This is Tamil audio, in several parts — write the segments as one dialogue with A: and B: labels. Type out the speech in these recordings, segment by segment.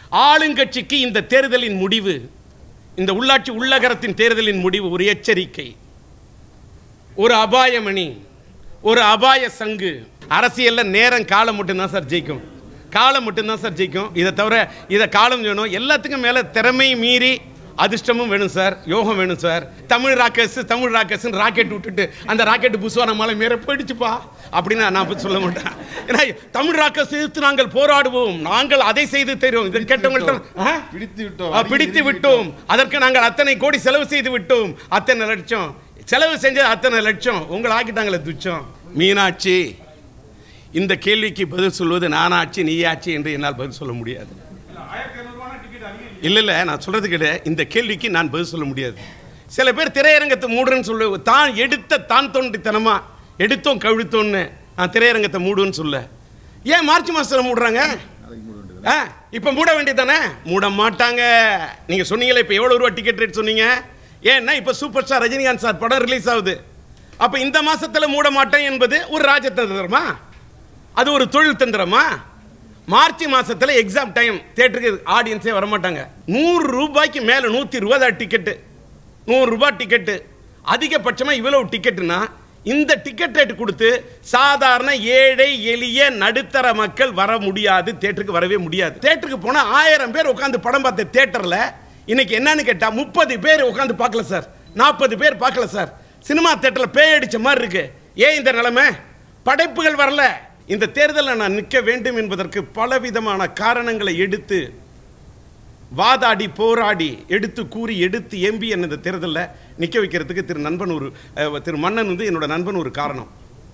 A: ஆளுங்கட்சிக்கு இந்த தேர்தலின் முடிவு இந்த உள்ளாட்சி உள்ளகரத்தின் தேர்தலின் முடிவு ஒரு எச்சரிக்கை ஒரு அபாயமணி ஒரு அபாய சங்கு அரசியல்ல நேரம் காலம் மட்டும்தான் சார் ஜெயிக்கும் காலம் மட்டும்தான் சார் ஜெயிக்கும் இதை தவிர இதை காலம் வேணும் எல்லாத்துக்கும் மேலே திறமை மீறி அதிர்ஷ்டமும் வேணும் சார் யோகம் வேணும் சார் தமிழ் ராக்கர்ஸ் தமிழ் ராக்கர்ஸ்னு ராக்கெட் விட்டுட்டு அந்த ராக்கெட் புஸ்வான மலை மேலே போயிடுச்சுப்பா அப்படின்னு நான் போய் சொல்ல மாட்டேன் ஏன்னா தமிழ் ராக்கர்ஸ் எதிர்த்து நாங்கள் போராடுவோம் நாங்கள் அதை செய்து தெரியும் இதை கேட்டவங்கள்ட்ட ஆ?
B: பிடித்து விட்டோம்
A: ஆ, பிடித்து விட்டோம் அதற்கு நாங்கள் அத்தனை கோடி செலவு செய்து விட்டோம் அத்தனை லட்சம் செலவு செஞ்சது அத்தனை லட்சம் உங்களை ஆக்கிட்டாங்களே துச்சம் மீனாட்சி இந்த கேள்விக்கு பதில் சொல்வது நானாட்சி நீயாட்சி என்று என்னால் பதில் சொல்ல முடியாது இல்ல இல்ல நான் சொல்றது கிடையாது இந்த கேள்விக்கு நான் பதில் சொல்ல முடியாது சில பேர் திரையரங்கத்தை மூடுறேன்னு சொல்லு தான் எடுத்த தான் தோன்றித்தனமா எடுத்தோம் கவிழ்த்தோன்னு நான் திரையரங்கத்தை மூடுன்னு சொல்ல ஏன் மார்ச் மாசத்துல மூடுறாங்க ஆ இப்போ மூட வேண்டியதானே மூட மாட்டாங்க நீங்க சொன்னீங்களே இப்போ எவ்வளவு ரூபா டிக்கெட் ரேட் சொன்னீங்க ஏன்னா இப்போ சூப்பர் ஸ்டார் ரஜினிகாந்த் சார் படம் ரிலீஸ் ஆகுது அப்போ இந்த மாசத்துல மூட மாட்டேன் என்பது ஒரு ராஜதந்திரமா அது ஒரு தொழில் தந்திரமா மார்ச் மாசத்துல எக்ஸாம் டைம் தேட்டருக்கு ஆடியன்ஸே வரமாட்டாங்க நூறு ரூபாய்க்கு மேல நூத்தி ரூபாய் தான் டிக்கெட்டு நூறு ரூபாய் டிக்கெட்டு அதிகபட்சமா இவ்வளவு டிக்கெட்டுனா இந்த டிக்கெட் ரேட் கொடுத்து சாதாரண ஏழை எளிய நடுத்தர மக்கள் வர முடியாது தேட்டருக்கு வரவே முடியாது தேட்டருக்கு போனா ஆயிரம் பேர் உட்காந்து படம் பார்த்த தேட்டர்ல இன்னைக்கு என்னன்னு கேட்டா முப்பது பேர் உட்காந்து பார்க்கல சார் நாற்பது பேர் பார்க்கல சார் சினிமா தேட்டர்ல பேய் அடிச்ச மாதிரி இருக்கு ஏன் இந்த நிலைமை படைப்புகள் வரல இந்த தேர்தலில் நான் நிற்க வேண்டும் என்பதற்கு பலவிதமான காரணங்களை எடுத்து வாதாடி போராடி எடுத்து கூறி எடுத்து எம்பி என்ன இந்த தேர்தலில் நிற்க வைக்கிறதுக்கு திரு நண்பன் ஒரு அஹ், திரு மன்னன் வந்து என்னோட நண்பன் ஒரு காரணம்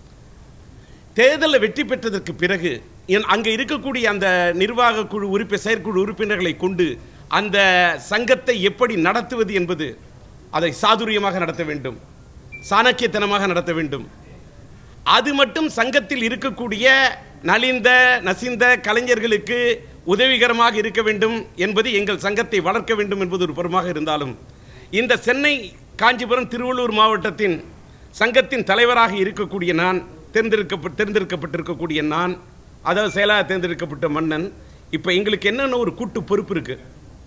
A: தேர்தலில் வெற்றி பெற்றதற்கு பிறகு என் அங்கே இருக்கக்கூடிய அந்த நிர்வாக குழு உறுப்பி செயற்குழு உறுப்பினர்களை கொண்டு அந்த சங்கத்தை எப்படி நடத்துவது என்பது அதை சாதுரியமாக நடத்த வேண்டும் சாணக்கியத்தனமாக நடத்த வேண்டும் அது மட்டும் சங்கத்தில் இருக்கக்கூடிய நலிந்த நசிந்த கலைஞர்களுக்கு உதவிகரமாக இருக்க வேண்டும் என்பது எங்கள் சங்கத்தை வளர்க்க வேண்டும் என்பது ஒரு புறமாக இருந்தாலும் இந்த சென்னை காஞ்சிபுரம் திருவள்ளூர் மாவட்டத்தின் சங்கத்தின் தலைவராக இருக்கக்கூடிய நான் தேர்ந்தெடுக்கப்பட்டு தேர்ந்தெடுக்கப்பட்டிருக்கக்கூடிய நான் அதாவது செயலாளர் தேர்ந்தெடுக்கப்பட்ட மன்னன் இப்போ எங்களுக்கு என்னென்ன ஒரு கூட்டு பொறுப்பு இருக்கு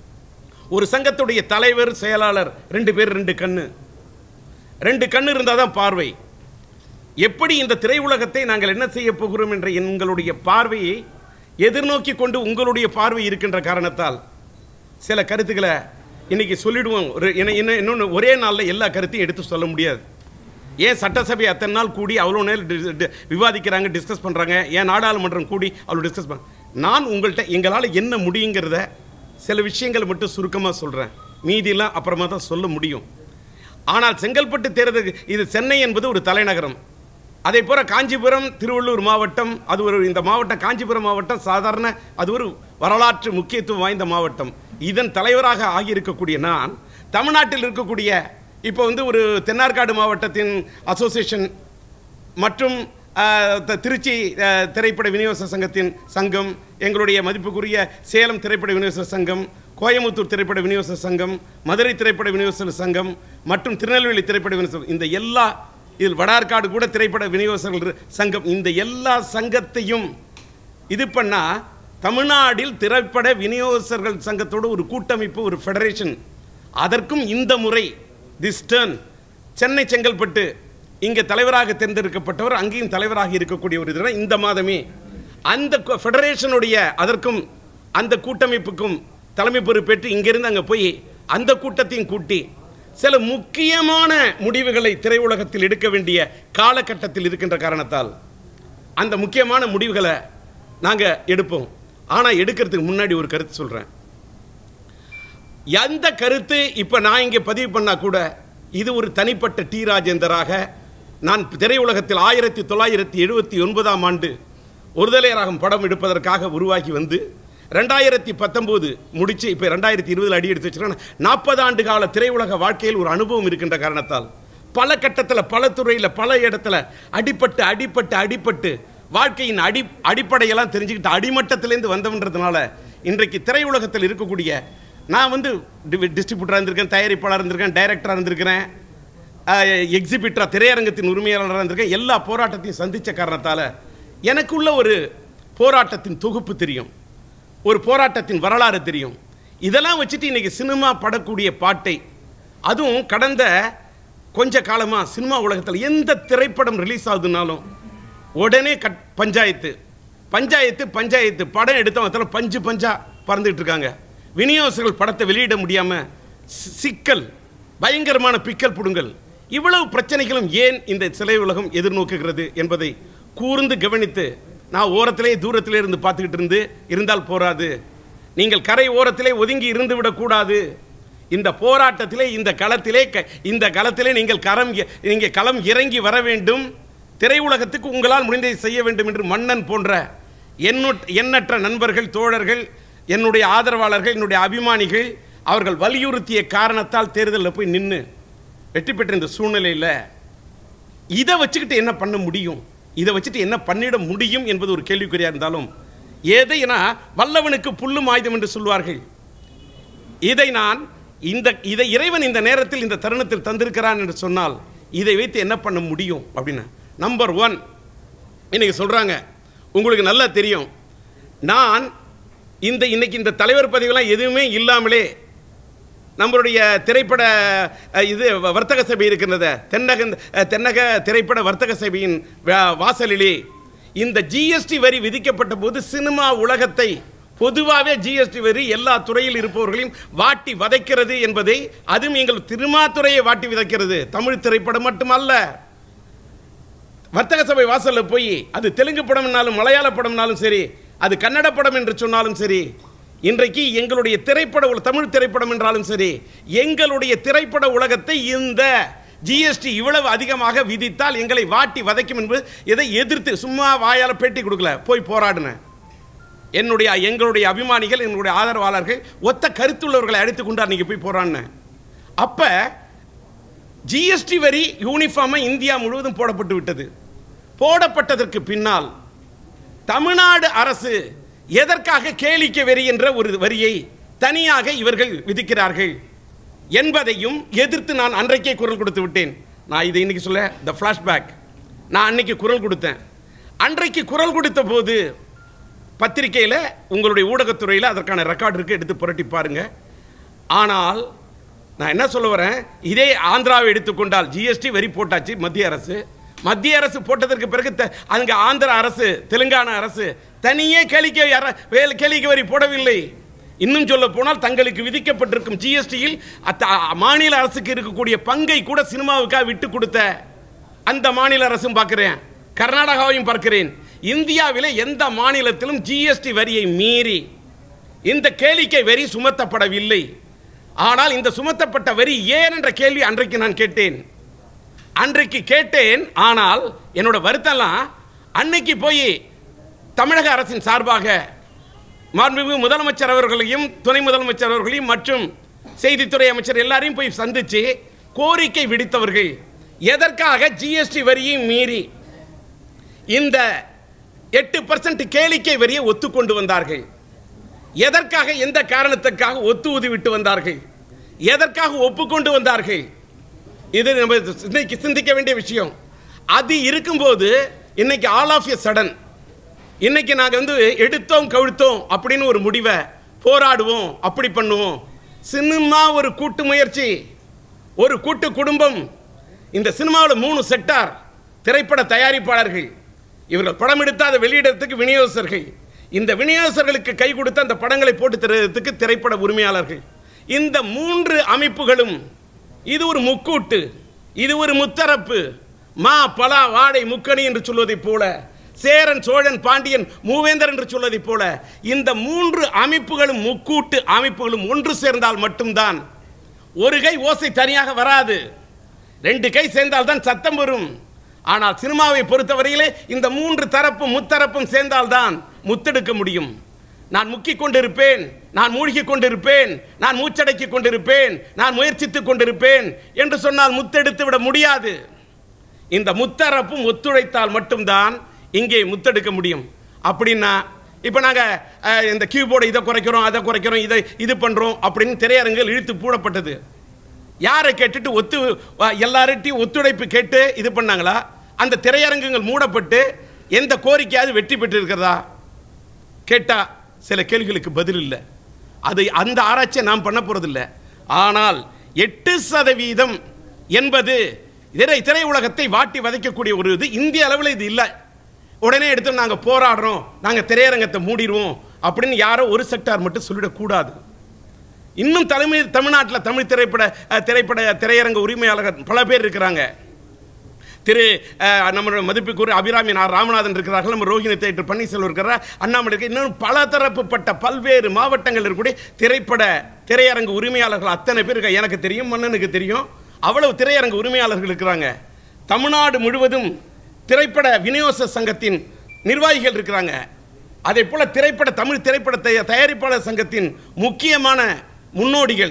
A: ஒரு சங்கத்துடைய தலைவர் செயலாளர் ரெண்டு பேர் ரெண்டு கண்ணு ரெண்டு கண்ணு இருந்தால் தான் பார்வை எப்படி இந்த திரையுலகத்தை நாங்கள் என்ன செய்ய போகிறோம் என்ற எங்களுடைய பார்வையை எதிர்நோக்கி கொண்டு உங்களுடைய பார்வை இருக்கின்ற காரணத்தால் சில கருத்துக்களை இன்னைக்கு சொல்லிடுவோம் ஒரு என்ன- என்ன- இன்னொன்று ஒரே நாளில் எல்லா கருத்தையும் எடுத்து சொல்ல முடியாது ஏன் சட்டசபை அத்தனை நாள் கூடி அவ்வளோ நேரம் டி- டி- விவாதிக்கிறாங்க டிஸ்கஸ் பண்ணுறாங்க ஏன் நாடாளுமன்றம் கூடி அவ்வளோ டிஸ்கஸ் பண்ண நான் உங்கள்கிட்ட எங்களால் என்ன முடியுங்கிறத சில விஷயங்களை மட்டும் சுருக்கமாக சொல்கிறேன் மீதியெல்லாம் அப்புறமா தான் சொல்ல முடியும் ஆனால் செங்கல்பட்டு தேர்தல் இது சென்னை என்பது ஒரு தலைநகரம் அதே போல காஞ்சிபுரம் திருவள்ளூர் மாவட்டம் அது ஒரு இந்த மாவட்டம் காஞ்சிபுரம் மாவட்டம் சாதாரண அது ஒரு வரலாற்று முக்கியத்துவம் வாய்ந்த மாவட்டம் இதன் தலைவராக ஆகியிருக்கக்கூடிய நான் தமிழ்நாட்டில் இருக்கக்கூடிய இப்போ வந்து ஒரு தென்னார்காடு மாவட்டத்தின் அசோசியேஷன் மற்றும் அஹ், த- திருச்சி அஹ், திரைப்பட விநியோக சங்கத்தின் சங்கம் எங்களுடைய மதிப்புக்குரிய சேலம் திரைப்பட விநியோக சங்கம் கோயமுத்தூர் திரைப்பட விநியோக சங்கம் மதுரை திரைப்பட விநியோக சங்கம் மற்றும் திருநெல்வேலி திரைப்பட விநியோக சங்கம். இந்த எல்லா இதில் வடார்காடு கூட திரைப்பட விநியோகஸ்தர்கள் சங்கம் இந்த எல்லா சங்கத்தையும் இது பண்ணா தமிழ்நாட்டில் திரைப்பட விநியோகஸ்தர்கள் சங்கத்தோட ஒரு கூட்டமைப்பு ஒரு ஃபெடரேஷன் அதற்கும் இந்த முறை திஸ் டர்ன் சென்னை செங்கல்பட்டு இங்கே தலைவராக தேர்ந்தெடுக்கப்பட்டவர் அங்கேயும் தலைவராக இருக்கக்கூடிய ஒரு இதுனா இந்த மாதமே அந்த கு- ஃபெடரேஷனுடைய அதற்கும் அந்த கூட்டமைப்புக்கும் தலைமை பொறுப்பேற்று இங்கிருந்து அங்கே போய் அந்த கூட்டத்தையும் கூட்டி சில முக்கியமான முடிவுகளை திரையுலகத்தில் எடுக்க வேண்டிய காலகட்டத்தில் இருக்கின்ற காரணத்தால் அந்த முக்கியமான முடிவுகளை நாங்கள் எடுப்போம் ஆனால் எடுக்கிறதுக்கு முன்னாடி ஒரு கருத்து சொல்கிறேன் எந்த கருத்து இப்போ நான் இங்கே பதிவு பண்ணா கூட இது ஒரு தனிப்பட்ட டி ராஜேந்தராக நான் திரையுலகத்தில் ஆயிரத்தி தொள்ளாயிரத்தி எழுபத்தி ஒன்பதாம் ஆண்டு ஒருதலை ராகம் படம் எடுப்பதற்காக உருவாகி வந்து ரெண்டாயிரத்தி பத்தொம்போது முடிச்சு இப்போ ரெண்டாயிரத்தி இருபதில் அடி எடுத்து வச்சிருக்கேன் நாற்பது ஆண்டு கால திரையுலக வாழ்க்கையில் ஒரு அனுபவம் இருக்கின்ற காரணத்தால் பல கட்டத்தில் பல துறையில் பல இடத்துல அடிப்பட்டு அடிப்பட்டு அடிப்பட்டு வாழ்க்கையின் அடி அடிப்படையெல்லாம் தெரிஞ்சுக்கிட்டு அடிமட்டத்திலேருந்து வந்தவன்றதுனால இன்றைக்கு திரையுலகத்தில் இருக்கக்கூடிய நான் வந்து டிஸ்ட்ரிபியூட்டராக இருந்திருக்கேன் தயாரிப்பாளராக இருந்திருக்கேன் டைரக்டராக இருந்திருக்கிறேன் எக்ஸிபிட்டராக திரையரங்கத்தின் உரிமையாளராக இருந்திருக்கேன் எல்லா போராட்டத்தையும் சந்தித்த காரணத்தால் எனக்குள்ள ஒரு போராட்டத்தின் தொகுப்பு தெரியும் ஒரு போராட்டத்தின் வரலாறு தெரியும் இதெல்லாம் வச்சுட்டு இன்னைக்கு சினிமா படக்கூடிய பாட்டை அதுவும் கடந்த கொஞ்ச காலமா சினிமா உலகத்தில் எந்த திரைப்படம் ரிலீஸ் ஆகுதுனாலும் உடனே கட் பஞ்சாயத்து பஞ்சாயத்து பஞ்சாயத்து படம் எடுத்தவங்க பஞ்சு பஞ்சா பறந்துட்டு இருக்காங்க விநியோகஸ்தர்கள் படத்தை வெளியிட முடியாம சி- சிக்கல் பயங்கரமான பிக்கல் புடுங்கல் இவ்வளவு பிரச்சனைகளும் ஏன் இந்த சிலை உலகம் எதிர்நோக்குகிறது என்பதை கூர்ந்து கவனித்து நான் ஓரத்திலே தூரத்திலே இருந்து பார்த்துக்கிட்டு இருந்து இருந்தால் போராது நீங்கள் கரை ஓரத்திலே ஒதுங்கி இருந்து விடக்கூடாது இந்த போராட்டத்திலே இந்த களத்திலே க- இந்த களத்திலே நீங்கள் கரம் இ- நீங்கள் களம் இறங்கி வர வேண்டும் திரையுலகத்துக்கு உங்களால் முடிந்ததை செய்ய வேண்டும் என்று மன்னன் போன்ற எண்ணுட் எண்ணற்ற நண்பர்கள் தோழர்கள் என்னுடைய ஆதரவாளர்கள் என்னுடைய அபிமானிகள் அவர்கள் வலியுறுத்திய காரணத்தால் தேர்தலில் போய் நின்று வெற்றி பெற்ற இந்த சூழ்நிலையில் இதை வச்சுக்கிட்டு என்ன பண்ண முடியும் இதை வச்சுட்டு என்ன பண்ணிட முடியும் என்பது ஒரு கேள்விக்குறியா இருந்தாலும் எதைனா வல்லவனுக்கு புல்லும் ஆயுதம் என்று சொல்வார்கள் இதை நான் இந்த இதை இறைவன் இந்த நேரத்தில் இந்த தருணத்தில் தந்திருக்கிறான் என்று சொன்னால் இதை வைத்து என்ன பண்ண முடியும் அப்படின்னு நம்பர் ஒன் இன்னைக்கு சொல்றாங்க உங்களுக்கு நல்லா தெரியும் நான் இந்த இன்னைக்கு இந்த தலைவர் பதவியெல்லாம் எதுவுமே இல்லாமலே நம்மளுடைய திரைப்பட அஹ், இது வ- வர்த்தக சபை இருக்கின்றத தென்னக அஹ், தென்னக திரைப்பட வர்த்தக சபையின் வா- வாசலிலே இந்த ஜிஎஸ்டி வரி விதிக்கப்பட்ட போது சினிமா உலகத்தை பொதுவாகவே ஜிஎஸ்டி வரி எல்லா துறையில் இருப்பவர்களையும் வாட்டி வதைக்கிறது என்பதை அதுவும் எங்கள் திருமா துறையை வாட்டி விதைக்கிறது தமிழ் திரைப்படம் மட்டுமல்ல வர்த்தக சபை வாசல்ல போய் அது தெலுங்கு படம்னாலும் மலையாள படம்னாலும் சரி அது கன்னட படம் என்று சொன்னாலும் சரி இன்றைக்கு எங்களுடைய திரைப்பட உல- தமிழ் திரைப்படம் என்றாலும் சரி எங்களுடைய திரைப்பட உலகத்தை இந்த ஜிஎஸ்டி இவ்வளவு அதிகமாக விதித்தால் எங்களை வாட்டி வதைக்கும் என்பது இதை எதிர்த்து சும்மா வாயால பேட்டி கொடுக்கல போய் போராடினேன் என்னுடைய எங்களுடைய அபிமானிகள் என்னுடைய ஆதரவாளர்கள் ஒத்த கருத்துள்ளவர்களை அழைத்து கொண்டு அன்னைக்கு போய் போராடினேன் அப்ப ஜிஎஸ்டி வரி யூனிஃபார்மாக இந்தியா முழுவதும் போடப்பட்டு விட்டது போடப்பட்டதற்கு பின்னால் தமிழ்நாடு அரசு எதற்காக கேளிக்கை வரி என்ற ஒரு வரியை தனியாக இவர்கள் விதிக்கிறார்கள் என்பதையும் எதிர்த்து நான் அன்றைக்கே குரல் கொடுத்து விட்டேன் நான் இதை இன்னைக்கு சொல்ல த ஃப்ளாஷ்பேக் நான் அன்னைக்கு குரல் கொடுத்தேன் அன்றைக்கு குரல் கொடுத்த போது பத்திரிக்கையில் உங்களுடைய ஊடகத்துறையில் அதற்கான ரெக்கார்ட் இருக்கு எடுத்து புரட்டி பாருங்க ஆனால் நான் என்ன சொல்ல வரேன் இதே ஆந்திராவை எடுத்துக்கொண்டால் ஜிஎஸ்டி வரி போட்டாச்சு மத்திய அரசு மத்திய அரசு போட்டதற்கு பிறகு த- அங்க ஆந்திர அரசு தெலுங்கானா அரசு தனியே கேளிக்கை அர- வேல் கேளிக்கை வரி போடவில்லை இன்னும் சொல்ல போனால் தங்களுக்கு விதிக்கப்பட்டிருக்கும் ஜிஎஸ்டியில் மாநில அரசுக்கு இருக்கக்கூடிய பங்கை கூட சினிமாவுக்காக விட்டு கொடுத்த அந்த மாநில அரசும் பார்க்கிறேன் கர்நாடகாவையும் பார்க்கிறேன் இந்தியாவிலே எந்த மாநிலத்திலும் ஜிஎஸ்டி வரியை மீறி இந்த கேளிக்கை வரி சுமத்தப்படவில்லை ஆனால் இந்த சுமத்தப்பட்ட வரி ஏன் என்ற கேள்வி அன்றைக்கு நான் கேட்டேன் அன்றைக்கு கேட்டேன் ஆனால் என்னோட வருத்தம்லாம் அன்னைக்கு போய் தமிழக அரசின் சார்பாக மாண்புமிகு முதலமைச்சர் அவர்களையும் துணை முதலமைச்சர் அவர்களையும் மற்றும் செய்தித்துறை அமைச்சர் எல்லாரையும் போய் சந்திச்சு கோரிக்கை விடுத்தவர்கள் எதற்காக ஜிஎஸ்டி வரியை மீறி இந்த எட்டு பர்சன்ட் கேளிக்கை வரியை ஒத்துக்கொண்டு வந்தார்கள் எதற்காக எந்த காரணத்துக்காக ஒத்து ஊதிவிட்டு வந்தார்கள் எதற்காக ஒப்புக்கொண்டு வந்தார்கள் இது நம்ம சிந்திக்க சிந்திக்க வேண்டிய விஷயம் அது இருக்கும்போது இன்னைக்கு ஆல் ஆஃப் எ சடன் இன்னைக்கு நாங்கள் வந்து எடுத்தோம் கவிழ்த்தோம் அப்படின்னு ஒரு முடிவை போராடுவோம் அப்படி பண்ணுவோம் சினிமா ஒரு கூட்டு முயற்சி ஒரு கூட்டு குடும்பம் இந்த சினிமாவில் மூணு செக்டார் திரைப்பட தயாரிப்பாளர்கள் இவர்கள் படம் எடுத்து அதை வெளியிடறதுக்கு விநியோகஸ்தர்கள் இந்த விநியோகஸ்தர்களுக்கு கை கொடுத்து அந்த படங்களை போட்டு தருவதற்கு திரைப்பட உரிமையாளர்கள் இந்த மூன்று அமைப்புகளும் இது ஒரு முக்கூட்டு இது ஒரு முத்தரப்பு மா பலா வாடை முக்கணி என்று சொல்வதைப் போல சேரன் சோழன் பாண்டியன் மூவேந்தர் என்று சொல்வதைப் போல இந்த மூன்று அமைப்புகளும் முக்கூட்டு அமைப்புகளும் ஒன்று சேர்ந்தால் மட்டும்தான் ஒரு கை ஓசை தனியாக வராது ரெண்டு கை சேர்ந்தால் தான் சத்தம் வரும் ஆனால் சினிமாவை பொறுத்தவரையிலே இந்த மூன்று தரப்பும் முத்தரப்பும் சேர்ந்தால்தான் முத்தெடுக்க முடியும் நான் முக்கிக் கொண்டிருப்பேன் நான் மூழ்கிக் கொண்டிருப்பேன் நான் மூச்சடக்கிக் கொண்டிருப்பேன் நான் முயற்சித்துக் கொண்டிருப்பேன் என்று சொன்னால் முத்தெடுத்து விட முடியாது இந்த முத்தரப்பும் ஒத்துழைத்தால் மட்டும்தான் இங்கே முத்தெடுக்க முடியும் அப்படின்னா இப்போ நாங்கள் இந்த கீபோர்டை இதை குறைக்கிறோம் அதை குறைக்கிறோம் இதை இது பண்ணுறோம் அப்படின்னு திரையரங்குகள் இழுத்து பூடப்பட்டது யாரை கேட்டுட்டு ஒத்து எல்லார்ட்டையும் ஒத்துழைப்பு கேட்டு இது பண்ணாங்களா அந்த திரையரங்குகள் மூடப்பட்டு எந்த கோரிக்கையாவது வெற்றி பெற்று இருக்கிறதா கேட்டா சில கேள்விகளுக்கு பதில் இல்லை அது அந்த ஆராய்ச்சியை நாம் பண்ண போறதில்லை ஆனால் எட்டு சதவீதம் என்பது திரை திரையுலகத்தை வாட்டி வதைக்கக்கூடிய ஒரு இது இந்திய அளவில் இது இல்லை உடனே எடுத்து நாங்கள் போராடுறோம் நாங்கள் திரையரங்கத்தை மூடிடுவோம் அப்படின்னு யாரோ ஒரு செக்டார் மட்டும் சொல்லிடக்கூடாது இன்னும் தலைமை தமிழ்நாட்டில் தமிழ் திரைப்பட அஹ், திரைப்பட திரையரங்க உரிமையாளர்கள் பல பேர் இருக்கிறாங்க திரு அஹ், நம்மளுடைய மதிப்புக்குரிய அபிராமி நார் ராமநாதன் இருக்கிறார்கள் நம்ம ரோஹிணி தேட்டர் பன்னீர்செல்வம் இருக்கிறார் அண்ணாமலை இருக்கு இன்னும் பல தரப்புப்பட்ட பல்வேறு மாவட்டங்கள் இருக்கக்கூடிய திரைப்பட திரையரங்கு உரிமையாளர்கள் அத்தனை பேர் இருக்காங்க. எனக்கு தெரியும் மன்னனுக்கு தெரியும் அவ்வளவு திரையரங்கு உரிமையாளர்கள் இருக்கிறாங்க தமிழ்நாடு முழுவதும் திரைப்பட விநியோக சங்கத்தின் நிர்வாகிகள் இருக்கிறாங்க அதே போல திரைப்பட தமிழ் திரைப்பட தய- தயாரிப்பாளர் சங்கத்தின் முக்கியமான முன்னோடிகள்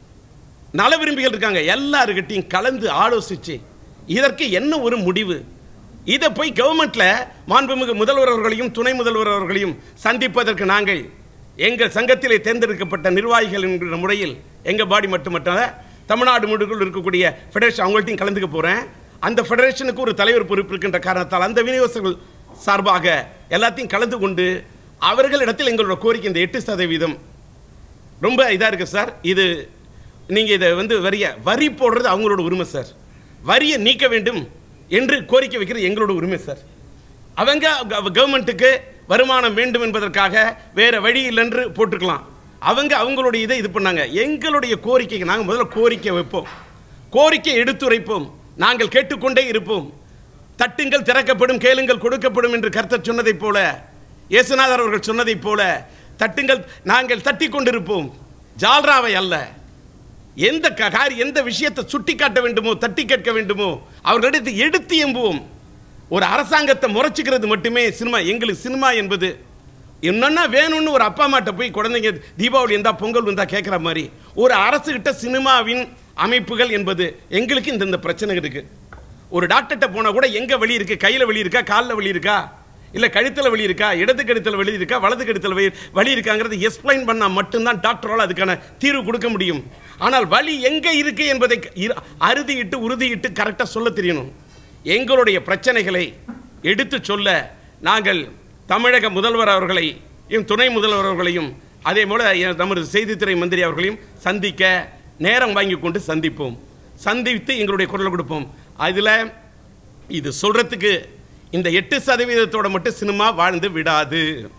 A: நல விரும்பிகள் இருக்காங்க எல்லாருக்கிட்டையும் கலந்து ஆலோசிச்சு இதற்கு என்ன ஒரு முடிவு இதை போய் கவர்மெண்ட்ல மாண்புமிகு முதல்வர் அவர்களையும் துணை முதல்வர் அவர்களையும் சந்திப்பதற்கு நாங்கள் எங்கள் சங்கத்திலே தேர்ந்தெடுக்கப்பட்ட நிர்வாகிகள் என்கிற முறையில் எங்கள் பாடி மட்டுமல்ல தமிழ்நாடு முழுக்குள் இருக்கக்கூடிய ஃபெடரேஷன் அவங்கள்ட்டையும் கலந்துக்க போகிறேன் அந்த ஃபெடரேஷனுக்கு ஒரு தலைவர் பொறுப்பு இருக்கின்ற காரணத்தால் அந்த விநியோகஸ்தர்கள் சார்பாக எல்லாத்தையும் கலந்து கொண்டு அவர்களிடத்தில் எங்களோட கோரிக்கை இந்த எட்டு சதவீதம் ரொம்ப இதாக இருக்கு சார் இது நீங்கள் இதை வந்து வரிய வரி போடுறது அவங்களோட உரிமை சார் வரியை நீக்க வேண்டும் என்று கோரிக்கை வைக்கிறது எங்களோட உரிமை சார் அவங்க கவர்மெண்ட்டுக்கு வருமானம் வேண்டும் என்பதற்காக வேற வழி இல்லைன்று போட்டுக்கலாம் அவங்க அவங்களுடைய இதை இது பண்ணாங்க எங்களுடைய கோரிக்கைக்கு நாங்கள் முதல்ல கோரிக்கை வைப்போம் கோரிக்கை எடுத்துரைப்போம் நாங்கள் கேட்டுக்கொண்டே இருப்போம் தட்டுங்கள் திறக்கப்படும் கேளுங்கள் கொடுக்கப்படும் என்று கர்த்தர் சொன்னதைப் போல இயேசுநாதர் அவர்கள் சொன்னதைப் போல தட்டுங்கள் நாங்கள் தட்டி கொண்டிருப்போம் ஜால்ராவை அல்ல எந்த க- காரி எந்த விஷயத்தை சுட்டி காட்ட வேண்டுமோ தட்டி கேட்க வேண்டுமோ அவர்களிடத்து எடுத்து எம்புவோம் ஒரு அரசாங்கத்தை முறைச்சிக்கிறது மட்டுமே சினிமா எங்களுக்கு சினிமா என்பது என்னன்னா வேணும்னு ஒரு அப்பா அம்மாட்ட போய் குழந்தைங்க தீபாவளி இருந்தா பொங்கல் வந்தா கேட்குற மாதிரி ஒரு அரசுகிட்ட சினிமாவின் அமைப்புகள் என்பது எங்களுக்கு இந்த இந்த பிரச்சனை இருக்கு ஒரு டாக்டர்கிட்ட போனா கூட எங்க வலி இருக்கு கையில வலி இருக்கா காலில் வலி இருக்கா இல்ல கழுத்துல வலி இருக்கா இடது கழுத்துல வலி இருக்கா வலது கழுத்துல வலி வலி இருக்காங்கிறது எக்ஸ்பிளைன் பண்ணா மட்டும்தான் டாக்டரால் அதுக்கான தீர்வு கொடுக்க முடியும் ஆனால் வலி எங்க இருக்கு என்பதை இரு- அறுதியிட்டு உறுதியிட்டு கரெக்டாக சொல்ல தெரியணும் எங்களுடைய பிரச்சனைகளை எடுத்து சொல்ல நாங்கள் தமிழக முதல்வர் அவர்களை இம் துணை முதல்வர் அவர்களையும் அதே போல எ- நமது செய்தித்துறை மந்திரி அவர்களையும் சந்திக்க நேரம் வாங்கி கொண்டு சந்திப்போம் சந்தித்து எங்களுடைய குரலை கொடுப்போம் அதில் இது சொல்றதுக்கு இந்த எட்டு சதவீதத்தோட மட்டும் சினிமா வாழ்ந்து விடாது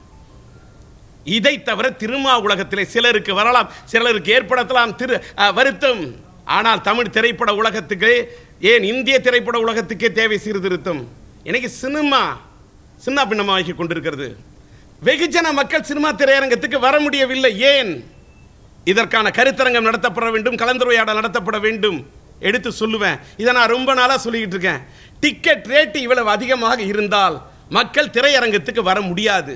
A: இதை தவிர திருமா உலகத்திலே சிலருக்கு வரலாம் சிலருக்கு ஏற்படுத்தலாம் திரு அஹ், வருத்தம் ஆனால் தமிழ் திரைப்பட உலகத்துக்கு ஏன் இந்திய திரைப்பட உலகத்துக்கே தேவை சீர்திருத்தம் இன்னைக்கு சினிமா சின்ன பின்னமாகி கொண்டிருக்கிறது வெகுஜன மக்கள் சினிமா திரையரங்கத்துக்கு வர முடியவில்லை ஏன் இதற்கான கருத்தரங்கம் நடத்தப்பட வேண்டும் கலந்துரையாடல் நடத்தப்பட வேண்டும் எடுத்து சொல்லுவேன் இதை நான் ரொம்ப நாளாக சொல்லிக்கிட்டு இருக்கேன் டிக்கெட் ரேட்டு இவ்வளவு அதிகமாக இருந்தால் மக்கள் திரையரங்கத்துக்கு வர முடியாது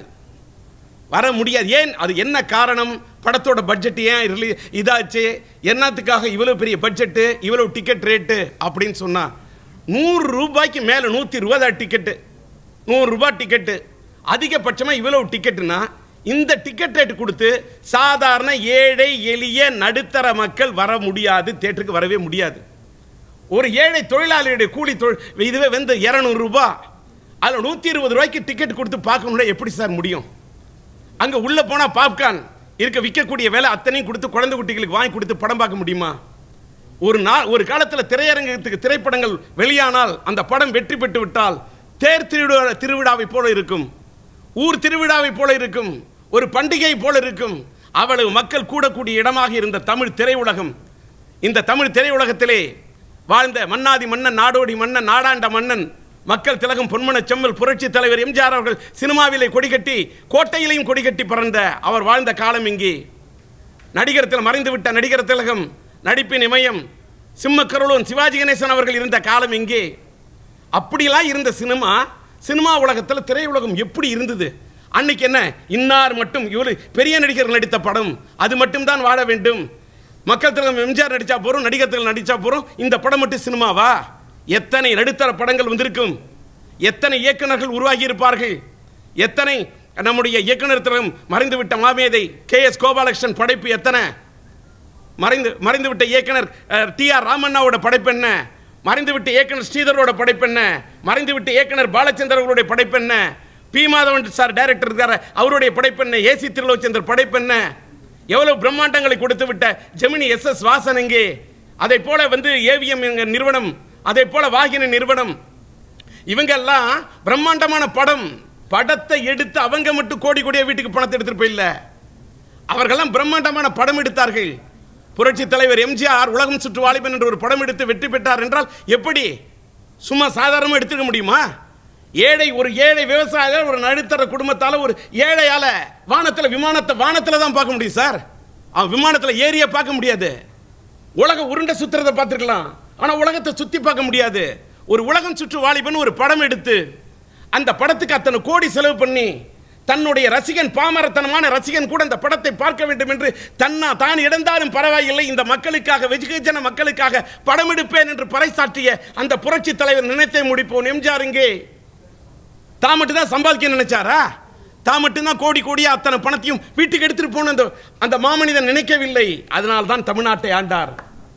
A: வர முடியாது ஏன் அது என்ன காரணம் படத்தோட பட்ஜெட் ஏன் ரிலீ இதாச்சு என்னத்துக்காக இவ்வளவு பெரிய பட்ஜெட்டு இவ்வளவு டிக்கெட் ரேட்டு அப்படின்னு சொன்னா நூறு ரூபாய்க்கு மேலே நூற்றி ரூபா தான் டிக்கெட்டு நூறு ரூபாய் டிக்கெட்டு அதிகபட்சமாக இவ்வளவு டிக்கெட்டுனா இந்த டிக்கெட் ரேட் கொடுத்து சாதாரண ஏழை எளிய நடுத்தர மக்கள் வர முடியாது தேட்டருக்கு வரவே முடியாது ஒரு ஏழை தொழிலாளியுடைய கூலி தொழில் இதுவே வந்து இரநூறு ரூபாய் அதில் நூற்றி இருபது ரூபாய்க்கு டிக்கெட் கொடுத்து பார்க்கணும்னா எப்படி சார் முடியும் அங்க உள்ள போனா பாப்கார்ன் இருக்க விற்கக்கூடிய வேலை அத்தனையும் கொடுத்து குழந்தை குட்டிகளுக்கு வாங்கி கொடுத்து படம் பார்க்க முடியுமா ஒரு நாள் ஒரு காலத்துல திரையரங்கத்துக்கு திரைப்படங்கள் வெளியானால் அந்த படம் வெற்றி பெற்று விட்டால் தேர் திருவிழா திருவிழாவை போல இருக்கும் ஊர் திருவிழாவை போல இருக்கும் ஒரு பண்டிகை போல இருக்கும் அவ்வளவு மக்கள் கூடக்கூடிய இடமாக இருந்த தமிழ் திரையுலகம் இந்த தமிழ் திரையுலகத்திலே வாழ்ந்த மன்னாதி மன்னன் நாடோடி மன்னன் நாடாண்ட மன்னன் மக்கள் திலகம் பொன்மன செம்மல் புரட்சி தலைவர் எம்ஜிஆர் அவர்கள் சினிமாவிலே கொடிகட்டி கோட்டையிலையும் கொடிகட்டி பறந்த அவர் வாழ்ந்த காலம் இங்கே நடிகரத்தில் மறைந்துவிட்ட நடிகர் திலகம் நடிப்பின் இமயம் சிம்மக்கருளூன் சிவாஜி கணேசன் அவர்கள் இருந்த காலம் எங்கே அப்படிலாம் இருந்த சினிமா சினிமா உலகத்தில் திரையுலகம் எப்படி இருந்தது அன்னைக்கு என்ன இன்னார் மட்டும் இவ்வளவு பெரிய நடிகர்கள் நடித்த படம் அது மட்டும்தான் வாழ வேண்டும் மக்கள் திலகம் எம்ஜிஆர் நடிச்சா போறோம் நடிகர் திலகம் நடிச்சா போறோம் இந்த படம் மட்டும் சினிமாவா எத்தனை நடுத்தர படங்கள் வந்திருக்கும் எத்தனை இயக்குனர்கள் உருவாகி இருப்பார்கள் எத்தனை நம்முடைய இயக்குனர் திலகம் மறைந்துவிட்ட மாமேதை கே எஸ் கோபாலகிருஷ்ணன் படைப்பு எத்தனை மறைந்து மறைந்துவிட்ட இயக்குனர் டி ஆர் ராமண்ணாவோட படைப்பு என்ன மறைந்துவிட்ட இயக்குனர் ஸ்ரீதரோட படைப்பு என்ன மறைந்துவிட்ட இயக்குனர் பாலச்சந்திரர்களுடைய படைப்பு என்ன பி மாதவன் சார் டைரக்டர் இருக்காரு அவருடைய படைப்பென்ன ஏசி திருலோச்சந்தர் படைப்பென்ன எவ்வளவு பிரம்மாண்டங்களை கொடுத்து விட்ட ஜெமினி எஸ் எஸ் வாசன் எங்கே அதை போல வந்து ஏவிஎம் நிறுவனம் அதை போல வாகினி நிறுவனம் இவங்க எல்லாம் பிரம்மாண்டமான படம் படத்தை எடுத்து அவங்க மட்டும் கோடி கோடியா வீட்டுக்கு பணத்தை எடுத்துட்டு போயில்ல அவர்களெல்லாம் பிரம்மாண்டமான படம் எடுத்தார்கள் புரட்சி தலைவர் எம்ஜிஆர் உலகம் சுற்று வாலிபன் என்ற ஒரு படம் எடுத்து வெற்றி பெற்றார் என்றால் எப்படி சும்மா சாதாரணமாக எடுத்துக்க முடியுமா ஏழை ஒரு ஏழை விவசாயிகள் ஒரு நடுத்தர குடும்பத்தால ஒரு ஏழையால வானத்தில் விமானத்தை வானத்தில் தான் பார்க்க முடியும் சார் அவன் விமானத்தில் ஏறிய பார்க்க முடியாது உலக உருண்டை சுத்துறதை பார்த்துருக்கலாம் ஆனால் உலகத்தை சுற்றி பார்க்க முடியாது ஒரு உலகம் சுற்று வாலிபன் ஒரு படம் எடுத்து அந்த படத்துக்கு அத்தனை கோடி செலவு பண்ணி தன்னுடைய ரசிகன் பாமரத்தனமான ரசிகன் கூட அந்த படத்தை பார்க்க வேண்டும் என்று தன்னா தான் இழந்தாலும் பரவாயில்லை இந்த மக்களுக்காக வெகுஜன மக்களுக்காக படம் எடுப்பேன் என்று பறைசாற்றிய அந்த புரட்சி தலைவர் நினைத்தே முடிப்போம் எம்ஜிஆர் இங்கே தான் மட்டும் தான் சம்பாதிக்க நினைச்சாரா தான் மட்டும்தான் கோடி கோடியா அத்தனை பணத்தையும் வீட்டுக்கு எடுத்துட்டு போன அந்த அந்த மாமனிதன் நினைக்கவில்லை அதனால் தான் தமிழ்நாட்டை ஆண்டார்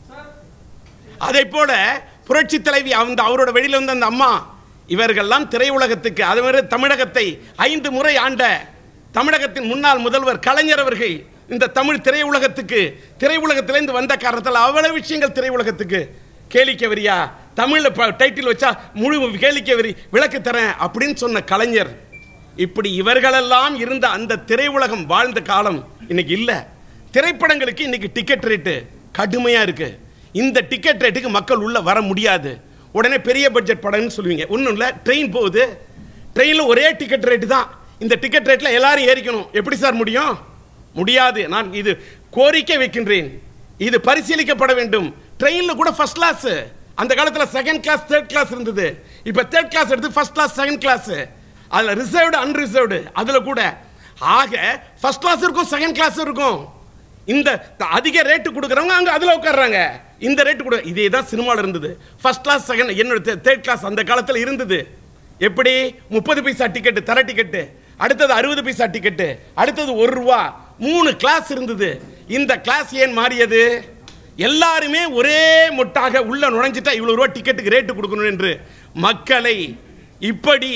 A: அதை போல புரட்சி தலைவி அந்த அவரோட வெளியில வந்த அந்த அம்மா இவர்கள்லாம் திரையுலகத்துக்கு அது மாதிரி தமிழகத்தை ஐந்து முறை ஆண்ட தமிழகத்தின் முன்னாள் முதல்வர் கலைஞர் அவர்கள் இந்த தமிழ் திரையுலகத்துக்கு திரையுலகத்திலேருந்து வந்த காரணத்தால் அவ்வளவு விஷயங்கள் திரையுலகத்துக்கு கேளிக்கை வரியா தமிழில் டைட்டில் வச்சா முழு கேளிக்கை வரி விளக்கு தரேன் அப்படின்னு சொன்ன கலைஞர் இப்படி இவர்களெல்லாம் இருந்த அந்த திரையுலகம் வாழ்ந்த காலம் இன்னைக்கு இல்லை திரைப்படங்களுக்கு இன்னைக்கு டிக்கெட் ரேட்டு கடுமையாக இருக்கு இந்த டிக்கெட் ரேட்டுக்கு மக்கள் உள்ள வர முடியாது உடனே பெரிய பட்ஜெட் படம்னு சொல்லுவீங்க ஒன்றும் இல்லை ட்ரெயின் போகுது ட்ரெயினில் ஒரே டிக்கெட் ரேட்டு தான் இந்த டிக்கெட் ரேட்டில் எல்லாரும் ஏறிக்கணும் எப்படி சார் முடியும் முடியாது நான் இது கோரிக்கை வைக்கின்றேன் இது பரிசீலிக்கப்பட வேண்டும் ட்ரெயினில் கூட ஃபர்ஸ்ட் கிளாஸ் அந்த காலத்தில் செகண்ட் கிளாஸ் தேர்ட் கிளாஸ் இருந்தது இப்போ தேர்ட் கிளாஸ் எடுத்து ஃபர்ஸ்ட் கிளாஸ் செகண்ட் கிளாஸ் அதில் ரிசர்வ்டு அன்ரிசர்வ்டு அதில் கூட ஆக ஃபர்ஸ்ட் கிளாஸ் இருக்கும் செகண்ட் கிளாஸ் இருக்கும் இந்த த- அதிக ரேட்டு கொடுக்குறவங்க அங்கே அதில் உட்கார்றாங்க இந்த ரேட்டு கொடு இதே தான் சினிமாவில் இருந்தது ஃபர்ஸ்ட் கிளாஸ் செகண்ட் என்னோட தேர்ட் கிளாஸ் அந்த காலத்தில் இருந்தது எப்படி முப்பது பைசா டிக்கெட்டு தர டிக்கெட்டு அடுத்தது அறுபது பைசா டிக்கெட்டு அடுத்தது ஒரு ரூபா மூணு கிளாஸ் இருந்தது இந்த கிளாஸ் ஏன் மாறியது எல்லாருமே ஒரே மொட்டாக உள்ள நுழைஞ்சிட்டா இவ்வளவு ரூபா டிக்கெட்டுக்கு ரேட்டு கொடுக்கணும் என்று மக்களை இப்படி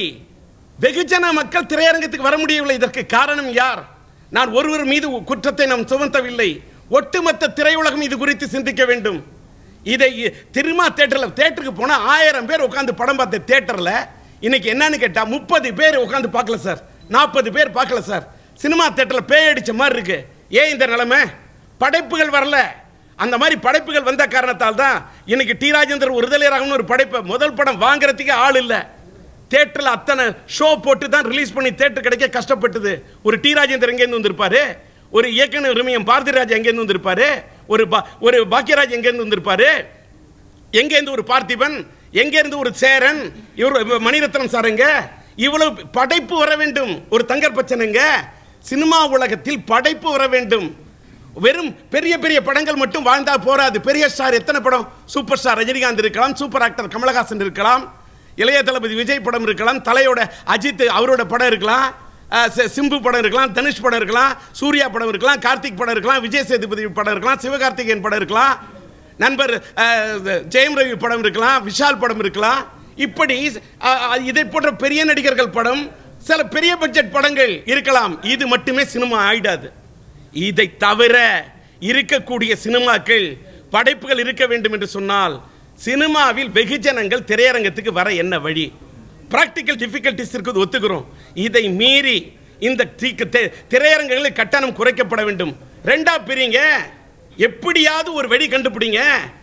A: வெகுஜன மக்கள் திரையரங்கத்துக்கு வர முடியவில்லை இதற்கு காரணம் யார் நான் ஒருவர் மீது குற்றத்தை நாம் சுமத்தவில்லை ஒட்டுமொத்த திரையுலகம் இது குறித்து சிந்திக்க வேண்டும் இதை திருமா தேட்டரில் தேட்டருக்கு போனால் ஆயிரம் பேர் உட்காந்து படம் பார்த்த தேட்டரில் இன்னைக்கு என்னன்னு கேட்டால் முப்பது பேர் உட்காந்து பார்க்கல சார் நாற்பது பேர் பார்க்கல சார் சினிமா தேட்டரில் பேய் அடிச்ச மாதிரி இருக்கு ஏன் இந்த நிலைமை படைப்புகள் வரல அந்த மாதிரி படைப்புகள் வந்த காரணத்தால் தான் இன்னைக்கு டி ராஜேந்தர் விடுதலை ராகம்னு ஒரு படைப்பை முதல் படம் வாங்குறதுக்கே ஆள் இல்லை தேட்டரில் அத்தனை ஷோ போட்டு தான் ரிலீஸ் பண்ணி தேட்டர் கிடைக்க கஷ்டப்பட்டது ஒரு டி ராஜேந்தர் எங்கேருந்து வந்திருப்பாரு ஒரு இயக்குனர் உரிமையம் பாரதிராஜ் எங்கேருந்து வந்திருப்பாரு ஒரு பா- ஒரு பாக்கியராஜ் எங்கேருந்து வந்திருப்பாரு எங்கேருந்து ஒரு பார்த்திபன் எங்கேருந்து ஒரு சேரன் இவர் மணிரத்னம் சாருங்க இவ்வளவு படைப்பு வர வேண்டும் ஒரு தங்கர் பச்சனுங்க சினிமா உலகத்தில் படைப்பு வர வேண்டும் வெறும் பெரிய பெரிய படங்கள் மட்டும் வாழ்ந்தா போராது பெரிய ஸ்டார் எத்தனை படம் சூப்பர் ஸ்டார் ரஜினிகாந்த் இருக்கலாம் சூப்பர் ஆக்டர் கமலஹாசன் இருக்கலாம் இளைய தளபதி விஜய் படம் இருக்கலாம் தலையோட அஜித் அவரோட படம் இருக்கலாம் அஹ், சி- சிம்பு படம் இருக்கலாம் தனுஷ் படம் இருக்கலாம் சூர்யா படம் இருக்கலாம் கார்த்திக் படம் இருக்கலாம் விஜய் சேதுபதி படம் இருக்கலாம் சிவகார்த்திகேயன் படம் இருக்கலாம் நண்பர் அஹ், ஜெயம் ரவி படம் இருக்கலாம் விஷால் படம் இருக்கலாம் இப்படி அஹ், அஹ், இதை போன்ற பெரிய நடிகர்கள் படம் சில பெரிய பட்ஜெட் படங்கள் இருக்கலாம் இது மட்டுமே சினிமா ஆயிடாது இதை தவிர இருக்கக்கூடிய சினிமாக்கள் படைப்புகள் இருக்க வேண்டும் என்று சொன்னால் சினிமாவில் வெகுஜனங்கள் திரையரங்கத்துக்கு வர என்ன வழி பிராக்டிக்கல் டிஃபிகல்டிஸ் இருக்குது ஒத்துக்கிறோம் இதை மீறி இந்த தி- தி- திரையரங்குகளில் கட்டணம் குறைக்கப்பட வேண்டும் ரெண்டா பிரிங்க எப்படியாவது ஒரு வழி கண்டுபிடிங்க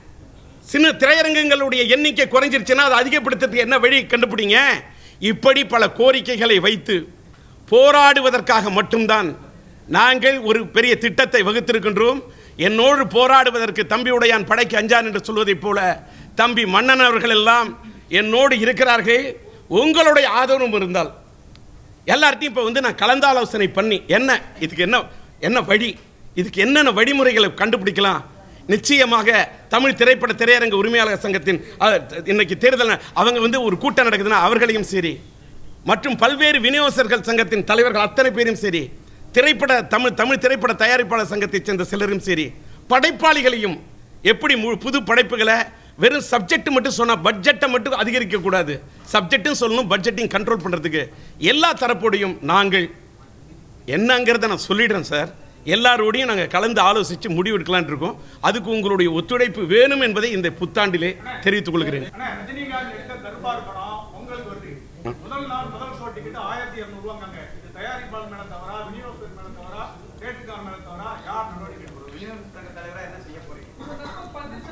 A: சின்ன திரையரங்குகளுடைய எண்ணிக்கை குறைஞ்சிருச்சுன்னா அதை அதிகப்படுத்துறதுக்கு என்ன வழி கண்டுபிடிங்க இப்படி பல கோரிக்கைகளை வைத்து போராடுவதற்காக மட்டும்தான் நாங்கள் ஒரு பெரிய திட்டத்தை வகுத்திருக்கின்றோம் என்னோடு போராடுவதற்கு தம்பி உடையான் படைக்கு அஞ்சான் என்று சொல்வதைப் போல தம்பி மன்னன் அவர்கள் எல்லாம் என்னோடு இருக்கிறார்கள் உங்களுடைய ஆதரவும் இருந்தால் எல்லார்ட்டையும் இப்போ வந்து நான் கலந்தாலோசனை பண்ணி என்ன இதுக்கு என்ன என்ன வழி இதுக்கு என்னென்ன வழிமுறைகளை கண்டுபிடிக்கலாம் நிச்சயமாக தமிழ் திரைப்பட திரையரங்க உரிமையாளர் சங்கத்தின் அஹ், இன்னைக்கு தேர்தல் ந- அவங்க வந்து ஒரு கூட்டம் நடக்குதுன்னா அவர்களையும் சரி மற்றும் பல்வேறு விநியோகஸ்தர்கள் சங்கத்தின் தலைவர்கள் அத்தனை பேரும் சரி திரைப்பட தமிழ் தமிழ் திரைப்பட தயாரிப்பாளர் சங்கத்தைச் சேர்ந்த சிலரும் சரி படைப்பாளிகளையும் எப்படி மு- புது படைப்புகளை வெறும் சப்ஜெக்ட் மட்டும் சொன்னா பட்ஜெட்டை மட்டும் அதிகரிக்க கூடாது சப்ஜெக்ட்டும் சொல்லணும் பட்ஜெட்டையும் கண்ட்ரோல் பண்றதுக்கு எல்லா தரப்போடையும் நாங்கள் என்னங்கிறத நான் சொல்லிடுறேன் சார் எல்லாரோடையும் நாங்கள் கலந்து ஆலோசித்து முடிவெடுக்கலாம்னு இருக்கோம் அதுக்கு உங்களுடைய ஒத்துழைப்பு வேணும் என்பதை இந்த புத்தாண்டிலே தெரிவித்துக் கொள்கிறேன்
B: அண்ணா, ரஜினிகாந்த் எடுத்த தர்பார் படம் உங்களுக்கு வருது முதல் நாள் முதல் ஷோ டிக்கெட் ஆயிரத்தி இருநூறுவாங்க இது தயாரிப்பாளர் மேல தவறா விநியோகஸ்தர் மேல தவறா தேட்டருக்கார் மேல தவறா யார் நடவடிக்கை எடுக்கணும்? விநியோகஸ்தர் சங்க தலைவரா என்ன செய்ய போறீங்க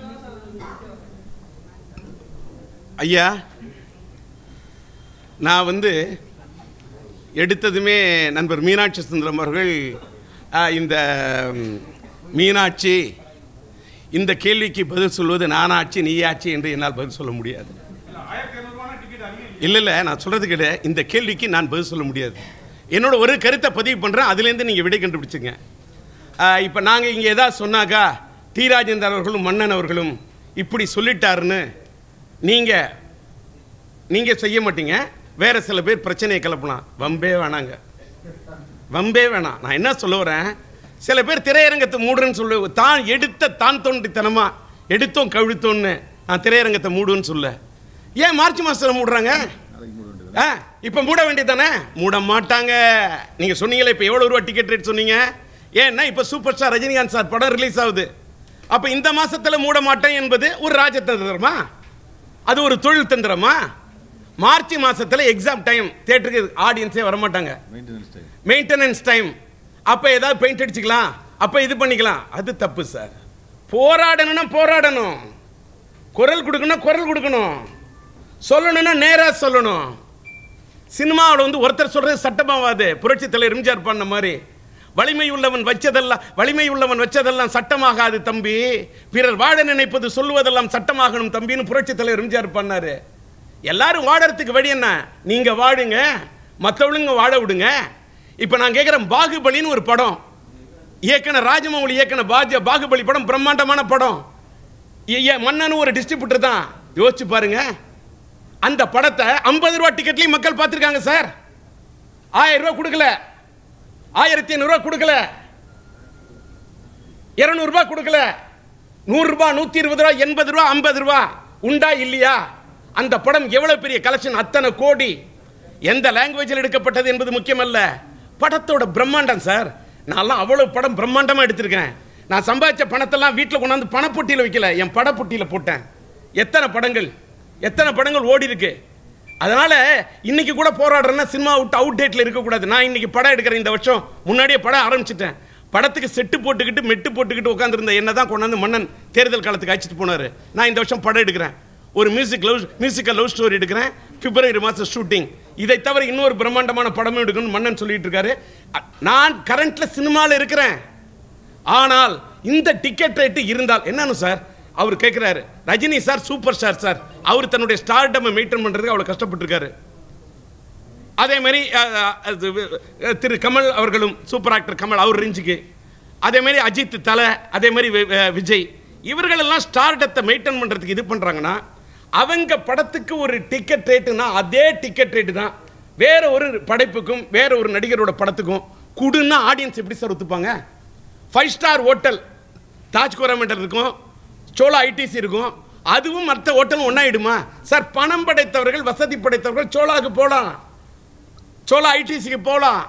A: ஐயா நான் வந்து எடுத்ததுமே நண்பர் மீனாட்சி சுந்தரம் அவர்கள் ஆ, இந்த ம், மீனாட்சி இந்த கேள்விக்கு பதில் சொல்வது நானாட்சி நீயாட்சி என்று என்னால் பதில் சொல்ல முடியாது
B: இல்ல ஆயிரத்தி இருநூறுவானா டிக்கெட் அதிகம்
A: இல்லை இல்லை நான் சொல்கிறது கிடையாது இந்த கேள்விக்கு நான் பதில் சொல்ல முடியாது என்னோட ஒரு கருத்தை பதிவு பண்ணுறேன் அதுலேருந்து நீங்கள் விடை கண்டுபிடிச்சுங்க இப்போ நாங்கள் இங்கே ஏதாவது சொன்னாக்கா டி ராஜேந்தர் அவர்களும் மன்னன் அவர்களும் இப்படி சொல்லிட்டாருன்னு நீங்கள் நீங்கள் செய்ய மாட்டீங்க வேற சில பேர் பிரச்சனையை கிளப்பலாம் வம்பே வேணாங்க வம்பே வேணாம் நான் என்ன சொல்ல வரேன் சில பேர் திரையரங்கத்தை மூடுறேன்னு சொல்லு தான் எடுத்த தான் தோன்றித்தனமா எடுத்தோம் கவிழ்த்தோன்னு நான் திரையரங்கத்தை மூடுன்னு சொல்ல ஏன் மார்ச் மாசத்துல மூடுறாங்க ஆ இப்போ மூட வேண்டியதானே மூட மாட்டாங்க நீங்க சொன்னீங்களே இப்போ எவ்வளவு ரூபா டிக்கெட் ரேட் சொன்னீங்க ஏன்னா இப்போ சூப்பர் ஸ்டார் ரஜினிகாந்த் சார் படம் ரிலீஸ் ஆகுது அப்போ இந்த மாசத்துல மூட மாட்டேன் என்பது ஒரு ராஜதந்திரமா அது ஒரு தொழில் தந்திரமா மார்ச் மாசத்துல எக்ஸாம் டைம் தியேட்டருக்கு ஆடியன்ஸே வரமாட்டாங்க மெயின்டெனன்ஸ் டைம் அப்போ ஏதாவது பெயிண்ட் அடிச்சுக்கலாம் அப்போ இது பண்ணிக்கலாம் அது தப்பு சார் போராடணும்னா போராடணும் குரல் கொடுக்கணும் குரல் கொடுக்கணும் சொல்லணும்னா நேராக சொல்லணும் சினிமாவில் வந்து ஒருத்தர் சொல்றது சட்டமாவாது புரட்சி தலைவர் எம்ஜிஆர் பண்ண மாதிரி வலிமை உள்ளவன் வச்சதெல்லாம் வலிமை உள்ளவன் வச்சதெல்லாம் சட்டமாகாது தம்பி பிறர் வாழ நினைப்பது சொல்லுவதெல்லாம் சட்டமாகணும் தம்பின்னு புரட்சி தலைவர் எம்ஜிஆர் பண்ணாரு எல்லாரும் வாழறதுக்கு வழி என்ன நீங்க வாழுங்க மற்றவளுங்க வாழ விடுங்க இப்போ நான் கேட்குறேன் பாகுபலின்னு ஒரு படம் இயக்குன ராஜமௌலி இயக்குன பாஜ பாகுபலி படம் பிரம்மாண்டமான படம் ஐயா, மன்னனும் ஒரு டிஸ்ட்ரிபியூட்டர் தான் யோசிச்சு பாருங்க அந்த படத்தை ஐம்பது ரூபா டிக்கெட்லயும் மக்கள் பார்த்துருக்காங்க சார் ஆயிரம் ரூபா கொடுக்கல ஆயிரத்தி ஐநூறுரூவா கொடுக்கல இரநூறுபா கொடுக்கல நூறுரூபா நூற்றி இருபது ரூபா எண்பது ரூபா ஐம்பது ரூபா உண்டா இல்லையா அந்த படம் எவ்வளவு பெரிய கலெக்ஷன் அத்தனை கோடி எந்த லாங்குவேஜில் எடுக்கப்பட்டது என்பது முக்கியமல்ல படத்தோட பிரம்மாண்டம் சார் நான்லாம் அவ்வளவு படம் பிரம்மாண்டமாக எடுத்திருக்கேன் நான் சம்பாதிச்ச பணத்தெல்லாம் வீட்டில் கொண்டாந்து பணப்பொட்டியில் வைக்கல என் படப்பொட்டியில் போட்டேன் எத்தனை படங்கள் எத்தனை படங்கள் ஓடி இருக்கு அதனால இன்னைக்கு கூட போராடுறேன்னா சினிமா விட்டு அவுட் டேட்ல இருக்கக்கூடாது நான் இன்னைக்கு படம் எடுக்கிறேன் இந்த வருஷம் முன்னாடியே படம் ஆரம்பிச்சிட்டேன் படத்துக்கு செட்டு போட்டுக்கிட்டு மெட்டு போட்டுக்கிட்டு உட்காந்துருந்த என்ன தான் கொண்டாந்து மன்னன் தேர்தல் காலத்துக்கு அழைச்சிட்டு போனாரு நான் இந்த வருஷம் படம் எடுக்கிறேன் ஒரு music love musical love story எடுக்கிறேன் பிப்ரவரி மாதம் ஷூட்டிங் இதை தவிர இன்னொரு பிரம்மாண்டமான படமும் எடுக்கணும்னு மன்னன் சொல்லிட்டு இருக்காரு அ- நான் கரண்ட்ல சினிமாவில் இருக்கிறேன் ஆனால் இந்த டிக்கெட் ரேட்டு இருந்தால் என்னன்னு சார் அவர் கேட்குறாரு Rajini sir super star sir அவர் தன்னுடைய ஸ்டார்டம் மெயின்டைன் பண்ணுறதுக்கு அவ்வளோ கஷ்டப்பட்டிருக்காரு அதே மாதிரி அஹ், அஹ், அது, அஹ், திரு கமல் அவர்களும் சூப்பர் ஆக்டர் கமல் அவர் ரேஞ்சுக்கு அதே மாதிரி அஜித் தலை அதே மாதிரி வி- அஹ், விஜய் இவர்களெல்லாம் ஸ்டார்டத்தை மெயின்டைன் பண்ணுறதுக்கு இது பண்ணுறாங்கன்னா அவங்க படத்துக்கு ஒரு டிக்கெட் ரேட்டுனா அதே டிக்கெட் ரேட்டு தான் வேற ஒரு படைப்புக்கும் வேற ஒரு நடிகரோட படத்துக்கும் குடுன்னா ஆடியன்ஸ் எப்படி சார் ஒத்துப்பாங்க five star hotel Taj Coromandel இருக்கும் சோலா ஐடிசி இருக்கும் அதுவும் மற்ற ஹோட்டலும் ஒன்றாயிடுமா சார் பணம் படைத்தவர்கள் வசதி படைத்தவர்கள் சோலாவுக்கு போகலாம் சோலா ஐடிசிக்கு போகலாம்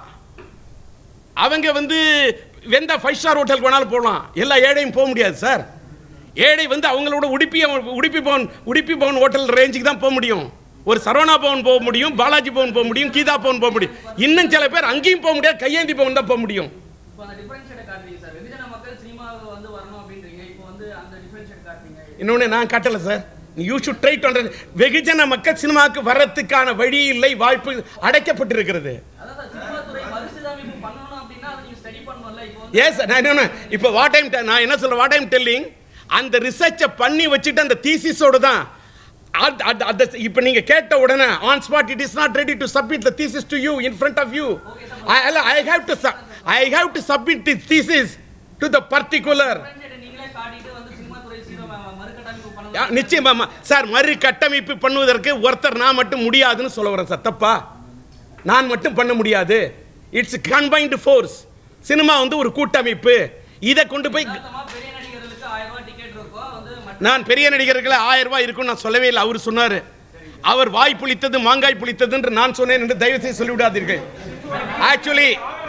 A: அவங்க வந்து எந்த ஃபைவ் ஸ்டார் ஹோட்டலுக்கு வேணாலும் போகலாம் எல்லா ஏழையும் போக முடியாது சார் ஏழை வந்து அவங்களோட உடுப்பி உடுப்பி பவன் உடுப்பி பவன் ஹோட்டல் ரேஞ்சுக்கு தான் போக முடியும் ஒரு சரவணா பவன் போக முடியும் பாலாஜி பவன் போக முடியும் கீதா பவன் போக முடியும் இன்னும் சில பேர் அங்கேயும் போக முடியாது கையேந்தி பவன் தான் போக முடியும்
C: இப்போ அந்த டிஃபரன்ஷியேட் காட்டுறீங்க சார் வெகுஜன மக்கள் சினிமாவுக்கு வந்து வரணும் அப்படின்றீங்க இப்போ வந்து அந்த டிஃபரன்ஷியேட் காட்டுறீங்க
A: இன்னொன்று நான் காட்டல sir you should try to வெகுஜன மக்கள் சினிமாவுக்கு வர்றதுக்கான வழி இல்லை வாய்ப்பு அடைக்கப்பட்டிருக்கிறது
C: அதான் சார் சினிமா துறை மறுசீரமைப்பு பண்ணணும் அப்படின்னா அதை நீங்க ஸ்டடி பண்ணணும்ல இப்போ வந்து
A: எஸ் நான் என்ன இப்போ வாட் டைம் நான் என்ன சொல்ல வாட் டைம் டெல்லிங் அந்த ரிசர்ச்சை பண்ணி வச்சுட்டு அந்த தீசிஸோட தான் அது- அது- அது இப்போ நீங்க கேட்ட உடனே on spot it is not ready to submit the thesis to you in front of you I I have to I have to submit the thesis to the particular
C: differentiate நீங்களே காட்டிட்டு வந்து சினிமா துறை சீரோ மறுகட்டமைப்பு
A: யா,
C: பண்ணணும்
A: நிச்சயமாமா சார் மறு கட்டமைப்பு பண்ணுவதற்கு ஒருத்தர் நான் மட்டும் முடியாதுன்னு சொல்ல வரேன் சார் தப்பா நான் மட்டும் பண்ண முடியாது இட்ஸ் கம்பைன்டு ஃபோர்ஸ் சினிமா வந்து ஒரு கூட்டமைப்பு இதை கொண்டு போய்
C: யதார்த்தமா பெரிய நடிகர்களுக்கு ஆயிரம் ரூபாய் டிக்கெட் கேட்டிருக்கோம் வந்து மற்ற
A: நான் பெரிய நடிகர்களை ஆயிரம் ரூபாய் இருக்கும்னு நான் சொல்லவே இல்லை அவர் சொன்னாரு அவர் வாய் புளித்தது மாங்காய் புளித்தது என்று நான் சொன்னேன் என்று தயவு செய்து சொல்லிவிடாதீர்கள் ஆக்சுவலி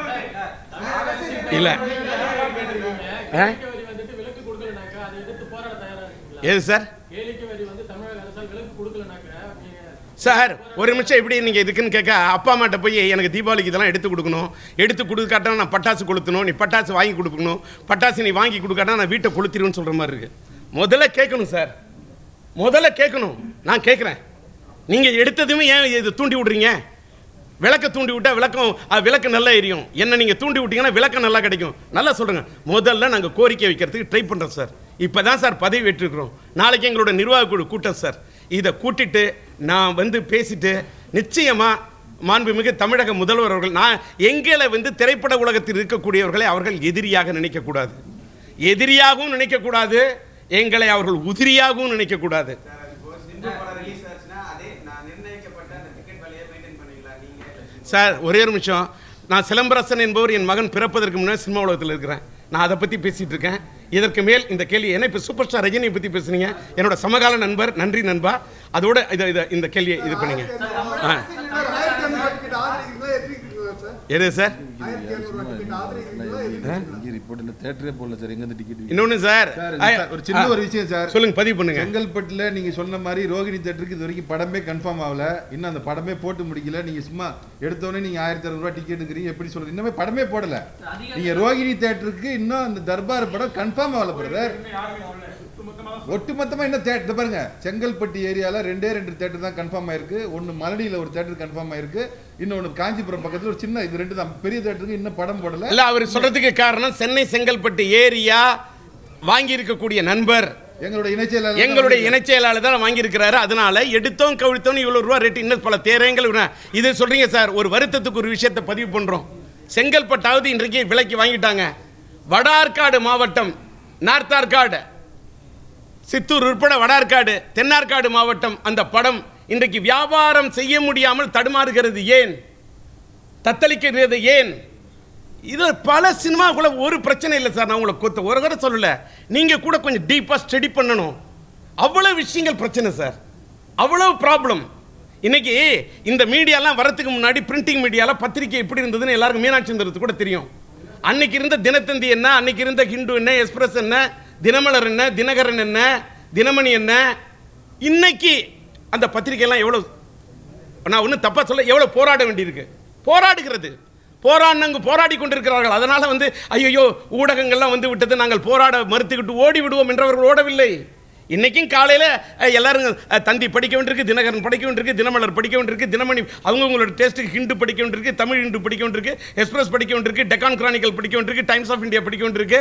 A: இல்ல ஆ?
D: வரி வந்துட்டு விலக்கு கொடுக்கலனாக்கா அதை எதிர்த்து போராட தயாரா இருக்கீங்களா
A: எது சார்
D: கேளிக்கை வரி வந்து தமிழக அரசால் விலக்கு கொடுக்கலனாக்கா நீங்க
A: சார் ஒரு நிமிஷம் எப்படி நீங்க இதுக்குன்னு கேட்க அப்பா அம்மாட்ட போய் எனக்கு தீபாவளிக்கு இதெல்லாம் எடுத்து கொடுக்கணும் எடுத்து கொடுக்காட்டா நான் பட்டாசு கொளுத்தணும் நீ பட்டாசு வாங்கி கொடுக்கணும் பட்டாசு நீ வாங்கி கொடுக்காட்டா நான் வீட்டை கொளுத்திடுவேன்னு சொல்ற மாதிரி இருக்கு முதல்ல கேட்கணும் சார் முதல்ல கேட்கணும் நான் கேட்குறேன் நீங்க எடுத்ததுமே ஏன் இது தூண்டி விடுறீங்க விளக்க தூண்டி விட்டா விளக்கம் அஹ், விளக்கு நல்லா எரியும் என்ன நீங்க தூண்டி விட்டீங்கன்னா விளக்கம் நல்லா கிடைக்கும் நல்லா சொல்லுங்க முதல்ல நாங்க கோரிக்கை வைக்கிறதுக்கு ட்ரை பண்றோம் சார் இப்பதான் சார் பதவி ஏற்றிருக்கிறோம் நாளைக்கு எங்களோட நிர்வாக குழு கூட்டம் சார் இதை கூட்டிட்டு நான் வந்து பேசிட்டு நிச்சயமா மாண்புமிகு தமிழக முதல்வர் அவர்கள் நான் எங்களை வந்து திரைப்பட உலகத்தில் இருக்கக்கூடியவர்களை அவர்கள் எதிரியாக நினைக்கக்கூடாது எதிரியாகவும் நினைக்கக்கூடாது எங்களை அவர்கள் உதிரியாகவும் நினைக்கக்கூடாது
E: சார் அது இப்போ சிந்து படம் ரிலீஸ் ஆச்சுன்னா அதே நான் நிர்ணயிக்கப்பட்ட அந்த டிக்கெட் விலையை மெயின்டைன் பண்ணிக்கலாம் நீங்க
A: சார் ஒரே ஒரு நிமிஷம் நான் சிலம்பரசன் என்பவர் என் மகன் பிறப்பதற்கு முன்னாடி சினிமா உலகத்தில் இருக்கிறேன் நான் அதை பற்றி பேசிட்டு இருக்கேன் இதற்கு மேல் இந்த கேள்வி என்ன இப்போ சூப்பர் ஸ்டார் ரஜினியை பற்றி பேசுனீங்க என்னோட சமகால நண்பர் நன்றி நண்பா அதோட இதை இதை இந்த கேள்வியை இது பண்ணீங்க ஆ
F: ஆயிரத்தி ஐநூறு டிக்கெட் ஆதரிக்கிறீங்களா எதிர்க்கிறீங்களா சார்
A: எது சார்
F: ஆயிரத்தி ஐநூறு டிக்கெட் ஆதரிக்கிறீங்களா எதிர்க்கிறீங்களா
G: இங்க ரிப்போர்ட் இந்த தேட்டரே போடல சார் எங்க டிக்கெட்
A: இன்னொன்னு சார்
G: சார்,
A: ஆ,
G: சார், ஒரு சின்ன
A: ஆ,
G: ஒரு விஷயம் சார்.
A: சொல்லுங்க பதிவு பண்ணுங்க
G: செங்கல்பட்டுல நீங்க சொன்ன மாதிரி ரோகிணி தேட்டருக்கு இது வரைக்கும் படமே கன்ஃபார்ம் ஆகல இன்னும் அந்த படமே போட்டு முடிக்கல நீங்க சும்மா எடுத்தோடனே நீங்க ஆயிரத்தி அறுநூறு ரூபாய் டிக்கெட்டுங்கிறீங்க எப்படி சொல்றது இன்னுமே படமே போடல
C: அதிக-
G: நீங்க ரோகிணி தேட்டருக்கு இன்னும் அந்த தர்பார் படம் கன்ஃபார்ம் ஆகல பிரதர் ஒட்டுமொத்தமா என்ன தேட்டர் பாருங்க செங்கல்பட்டு ஏரியால ரெண்டே ரெண்டு தேட்டர் தான் கன்ஃபார்ம் ஆயிருக்கு ஒன்னு மலடியில ஒரு தேட்டர் கன்ஃபார்ம் ஆயிருக்கு இன்னொன்னு காஞ்சிபுரம் பக்கத்துல ஒரு சின்ன இது ரெண்டு தான் பெரிய தேட்டருக்கு இன்னும் படம் போடல
A: இல்ல அவர் சொல்றதுக்கு காரணம் சென்னை செங்கல்பட்டு ஏரியா வாங்கி இருக்கக்கூடிய நண்பர்
G: எங்களுடைய இணைச்செயலாளர்
A: எங்களுடைய இணைச் செயலாளர் தான் வாங்கியிருக்கிறாரு அதனால எடுத்தோம் கவிழ்த்தோம் இவ்வளவு ரூபா ரேட்டு இன்னும் பல தேரங்கள் விட- இது சொல்றீங்க சார் ஒரு வருத்தத்துக்கு ஒரு விஷயத்தை பதிவு பண்றோம் செங்கல்பட்டாவது இன்றைக்கு விலைக்கு வாங்கிட்டாங்க வட ஆற்காடு மாவட்டம் நார்த் ஆற்காடு சித்தூர் உட்பட வட ஆற்காடு தென்னார்காடு மாவட்டம் அந்த படம் இன்றைக்கு வியாபாரம் செய்ய முடியாமல் தடுமாறுகிறது ஏன் தத்தளிக்கிறது ஏன் இது பல சினிமாக்குள்ள ஒரு பிரச்சனை இல்லை சார் நான் உங்களை கொத்த ஒரு கூட சொல்லல நீங்க கூட கொஞ்சம் டீப்பா ஸ்டடி பண்ணணும் அவ்வளவு விஷயங்கள் பிரச்சனை சார் அவ்வளவு ப்ராப்ளம் இன்னைக்கு இந்த மீடியாலாம் வரதுக்கு முன்னாடி பிரிண்டிங் மீடியால பத்திரிக்கை எப்படி இருந்ததுன்னு எல்லாருக்கும் மீனாட்சி சுந்தரத்துக்கு கூட தெரியும் அன்னைக்கு இருந்த தினத்தந்தி என்ன அன்னைக்கு இருந்த ஹிந்து என்ன எக்ஸ்பிரஸ் என்ன தினமலர் என்ன தினகரன் என்ன தினமணி என்ன இன்னைக்கு அந்த பத்திரிக்கைலாம் எவ்வளவு நான் ஒன்றும் தப்பா சொல்ல எவ்வளோ போராட வேண்டியிருக்கு போராடுகிறது போராடினங்க போராடி கொண்டிருக்கிறார்கள் அதனால வந்து ஐயோ ஊடகங்கள்லாம் வந்து விட்டது நாங்கள் போராட மறுத்துக்கிட்டு ஓடி விடுவோம் என்றவர்கள் ஓடவில்லை இன்னைக்கும் காலையில் எல்லாரும் அஹ், தந்தி படிக்க வேண்டியிருக்கு தினகரன் படிக்க வேண்டியிருக்கு தினமலர் படிக்க வேண்டியிருக்கு தினமணி அவங்கவுங்களோட டேஸ்ட்டுக்கு ஹிண்டு படிக்க வேண்டியிருக்கு தமிழ் ஹிண்டு படிக்க வேண்டியிருக்கு எக்ஸ்பிரஸ் படிக்க வேண்டியிருக்கு டெக்கான் கிரானிக்கல் படிக்க வேண்டியிருக்கு டைம்ஸ் ஆஃப் இந்தியா படிக்க வேண்டியிருக்கு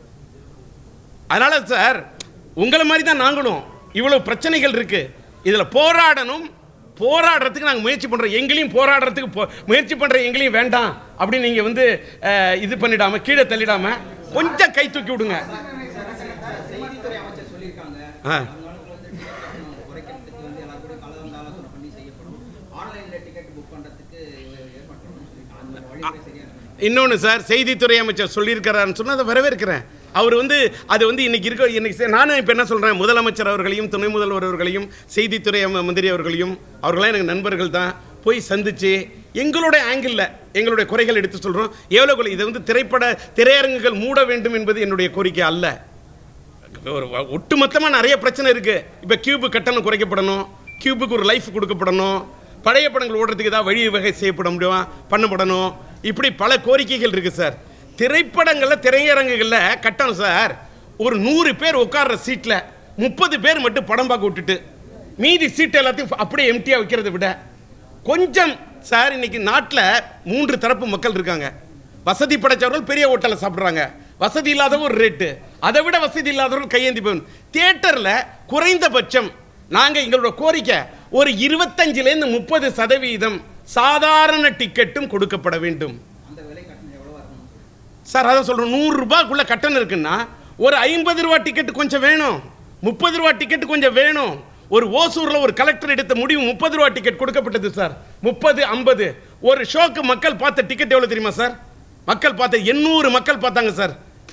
A: அதனால சார் உங்களை மாதிரி தான் நாங்களும் இவ்வளவு பிரச்சனைகள் இருக்கு இதுல போராடணும் போராடுறதுக்கு நாங்கள் முயற்சி பண்றோம் எங்களையும் போராடுறதுக்கு போ- முயற்சி பண்ற எங்களையும் வேண்டாம் அப்படின்னு நீங்க வந்து அஹ், இது பண்ணிடாம கீழே தள்ளிடாம கொஞ்சம் கை தூக்கி விடுங்க
E: செய்தித்துறை அமைச்சர் சொல்லியிருக்காங்க
A: ஆ.
E: அவங்களுக்கு வந்து டிக்கெட் கட்டணம் குறைக்கிறதுக்கு வந்து எல்லாரும் கூட கலந்து ஆலோசனை பண்ணி செய்யப்படும் ஆன்லைன்ல டிக்கெட் புக் பண்றதுக்கு ஏற்பாடு பண்ணணும்னு சொல்லியிருக்காங்க அந்த வழிமுறை சரியா இருக்கு
A: இன்னொன்று சார் செய்தித்துறை அமைச்சர் சொல்லியிருக்கிறாருன்னு சொன்னால் அதை வரவேற்கிறேன் அவர் வந்து அது வந்து இன்னைக்கு இருக்க இன்னைக்கு சே- நானும் இப்போ என்ன சொல்கிறேன் முதலமைச்சர் அவர்களையும் துணை முதல்வர் அவர்களையும் செய்தித்துறை அம- மந்திரி அவர்களையும் அவர்களாம் எனக்கு நண்பர்கள் தான் போய் சந்திச்சு எங்களுடைய ஆங்கிளில் எங்களுடைய குறைகள் எடுத்து சொல்கிறோம் எவ்வளோ குறை- இதை வந்து திரைப்பட திரையரங்குகள் மூட வேண்டும் என்பது என்னுடைய கோரிக்கை அல்ல ஒரு வ- ஒட்டுமொத்தமா நிறைய பிரச்சனை இருக்கு இப்ப கியூபு கட்டணம் குறைக்கப்படணும் கியூபுக்கு ஒரு லைஃப் கொடுக்கப்படணும் பழைய படங்கள் ஓடுறதுக்கு ஏதாவது வழி வகை செய்யப்பட முடியும் பண்ணப்படணும் இப்படி பல கோரிக்கைகள் இருக்கு சார் திரைப்படங்கள்ல திரையரங்குகள்ல கட்டணம் சார் ஒரு நூறு பேர் உட்கார்ற சீட்ல முப்பது பேர் மட்டும் படம் பார்க்க விட்டுட்டு மீதி சீட் எல்லாத்தையும் அப்படியே எம்டியா வைக்கிறதை விட கொஞ்சம் சார் இன்னைக்கு நாட்டில் மூன்று தரப்பு மக்கள் இருக்காங்க வசதி படைச்சவர்கள் பெரிய ஹோட்டலில் சாப்பிட்றாங்க வசதி இல்லாதவங்க ஒரு ரேட்டு அதை விட வசதி இல்லாதவர்கள் கையேந்தி போகணும் தியேட்டரில் குறைந்தபட்சம் நாங்கள் எங்களோட கோரிக்கை ஒரு இருபத்தஞ்சிலேருந்து முப்பது சதவீதம் சாதாரண டிக்கெட்டும் கொடுக்கப்பட வேண்டும்
E: அந்த விலை கட்டணம் எவ்வளவா இருக்கணும்
A: சார் அதான் சொல்கிறோம் நூறுரூபாக்குள்ள கட்டணம் இருக்குன்னா ஒரு ஐம்பது ரூபா டிக்கெட் கொஞ்சம் வேணும் முப்பது ரூபா டிக்கெட் கொஞ்சம் வேணும் ஒரு ஓசூரில் ஒரு கலெக்டர் எடுத்த முடிவு முப்பது ரூபா டிக்கெட் கொடுக்கப்பட்டது சார் முப்பது ஐம்பது ஒரு ஷோக்கு மக்கள் பார்த்த டிக்கெட் எவ்வளோ தெரியுமா சார் மக்கள் பார்த்த எண்ணூறு மக்கள் பார்த்தாங்க சார்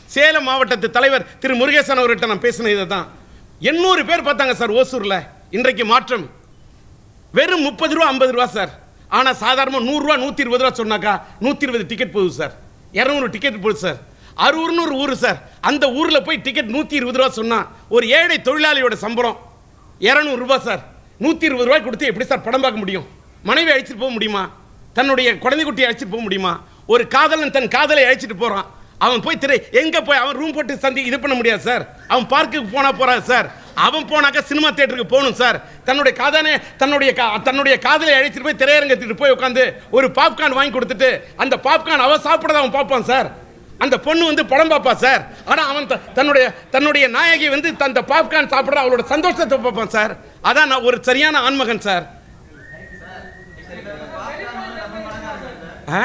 A: சேலம் மாவட்டத்து தலைவர் திரு முருகேசன் அவர்கிட்ட நான் பேசின இதை தான் எண்ணூறு பேர் பார்த்தாங்க சார் ஓசூரில் இன்றைக்கு மாற்றம் வெறும் முப்பது ரூபா ஐம்பது ரூபா சார் ஆனால் சாதாரணமாக நூறுரூவா நூற்றி இருபது ரூபா சொன்னாக்கா நூற்றி இருபது டிக்கெட் போகுது சார் இரநூறு டிக்கெட் போகுது சார் அரூர்னு ஒரு ஊர் சார் அந்த ஊரில் போய் டிக்கெட் நூற்றி இருபது ரூபா சொன்னா ஒரு ஏழை தொழிலாளியோட சம்பளம் இரநூறு ரூபாய் சார் நூற்றி இருபது ரூபாய் கொடுத்து எப்படி சார் படம் பார்க்க முடியும் மனைவி அழைச்சிட்டு போக முடியுமா தன்னுடைய குழந்தை குட்டியை அழைச்சிட்டு போக முடியுமா ஒரு காதலன் தன் காதலை அழைச்சிட்டு போகிறான் அவன் போய் திரை எங்க போய் அவன் ரூம் போட்டு சந்தி இது பண்ண முடியாது சார் அவன் பார்க்குக்கு போனா போறாரு சார் அவன் போனாக்கா சினிமா தியேட்டருக்கு போகணும் சார் தன்னுடைய காதனை தன்னுடைய கா- தன்னுடைய காதலை அழைச்சிட்டு போய் திரையரங்கத்துக்கு போய் உட்காந்து ஒரு பாப்கார்ன் வாங்கி கொடுத்துட்டு அந்த பாப்கார்ன் அவன் சாப்பிடறத அவன் பார்ப்பான் சார் அந்த பொண்ணு வந்து படம் பார்ப்பா சார் ஆனா அவன் த- தன்னுடைய தன்னுடைய நாயகி வந்து அந்த பாப்கார்ன் சாப்பிடுற அவளோட சந்தோஷத்தை பார்ப்பான் சார் அதான் நான் ஒரு சரியான ஆண்மகன் சார் ஆ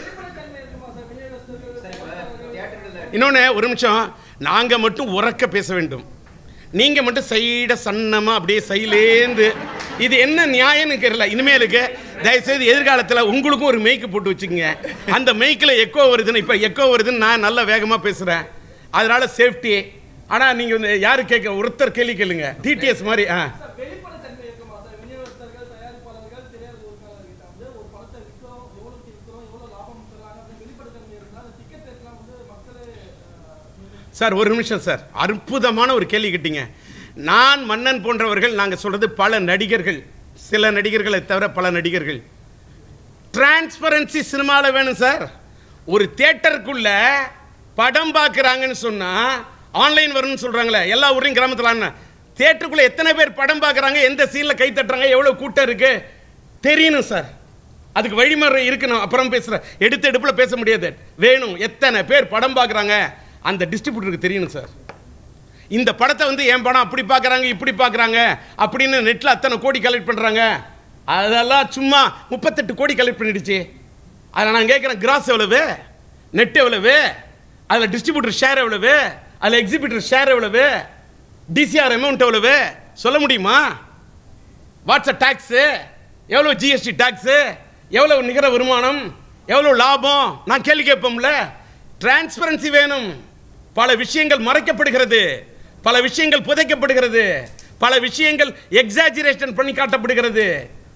A: இன்னொன்று ஒரு நிமிஷம் நாங்கள் மட்டும் உறக்க பேச வேண்டும் நீங்கள் மட்டும் சைட சன்னமாக அப்படியே சைலேந்து இது என்ன நியாயம்னு தெரியல இனிமேலுக்கு தயவுசெய்து எதிர்காலத்தில் உங்களுக்கும் ஒரு மெய்க்கு போட்டு வச்சுக்கோங்க அந்த மெய்க்கில் எக்கோ வருதுன்னு இப்போ எக்கோ வருதுன்னு நான் நல்ல வேகமாக பேசுகிறேன் அதனால சேஃப்டி ஆனால் நீங்கள் வந்து யார் கேட்க ஒருத்தர் கேள்வி கேளுங்க டிடிஎஸ் மாதிரி ஆ
D: வெளிப்படைத்தன்மை இருக்குமா சார் விநியோகஸ்தர்கள் தயாரிப்பாளர்கள் திரையரங்கு உரிமையாளர்கிட்ட வந்து ஒரு படத்தை விற்கிறோம் எவ்வளவுக்கு விற்கிறோம் எவ்வளவு லாபம் தராங்க அப்படின்னு வெளிப்படைத்தன்மை இருந்தா அந்த டிக்கெட் ரேட்லாம் வந்து மக்களே அஹ்,
A: சார் ஒரு நிமிஷம் சார் அற்புதமான ஒரு கேள்வி கேட்டீங்க நான் மன்னன் போன்றவர்கள் நாங்கள் சொல்றது பல நடிகர்கள் சில நடிகர்களை தவிர பல நடிகர்கள் டிரான்ஸ்பரன்சி சினிமாவில் வேணும் சார் ஒரு தியேட்டருக்குள்ள படம் பார்க்குறாங்கன்னு சொன்னா ஆன்லைன் வரும்னு சொல்றாங்களே எல்லா ஊர்லையும் கிராமத்தில் தியேட்டருக்குள்ள எத்தனை பேர் படம் பார்க்குறாங்க எந்த சீனில் கை தட்டுறாங்க எவ்வளோ கூட்டம் இருக்கு தெரியணும் சார் அதுக்கு வழிமுறை இருக்கு நான் அப்புறம் பேசுகிறேன் எடுத்த எடுப்பில் பேச முடியாது வேணும் எத்தனை பேர் படம் பார்க்குறாங்க அந்த டிஸ்ட்ரிபியூட்டருக்கு தெரியணும் சார் இந்த படத்தை வந்து என் படம் அப்படி பார்க்குறாங்க இப்படி பார்க்குறாங்க அப்படின்னு நெட்டில் அத்தனை கோடி கலெக்ட் பண்ணுறாங்க அதெல்லாம் சும்மா முப்பத்தெட்டு கோடி கலெக்ட் பண்ணிடுச்சு அதில் நான் கேட்குறேன் கிராஸ் எவ்வளவு நெட் எவ்வளவு அதில் டிஸ்ட்ரிபியூட்டர் ஷேர் எவ்வளவு அதில் எக்ஸிபியூட்டர் ஷேர் எவ்வளவு டிசிஆர் அமௌண்ட் எவ்வளவு சொல்ல முடியுமா வாட்ஸ்அப் டேக்ஸு எவ்வளோ ஜிஎஸ்டி டேக்ஸு எவ்வளோ நிகர வருமானம் எவ்வளோ லாபம் நான் கேள்வி கேட்போம்ல டிரான்ஸ்பரன்சி வேணும் பல விஷயங்கள் மறைக்கப்படுகிறது பல விஷயங்கள் புதைக்கப்படுகிறது பல விஷயங்கள் எக்ஸாஜிரேஷன் பண்ணி காட்டப்படுகிறது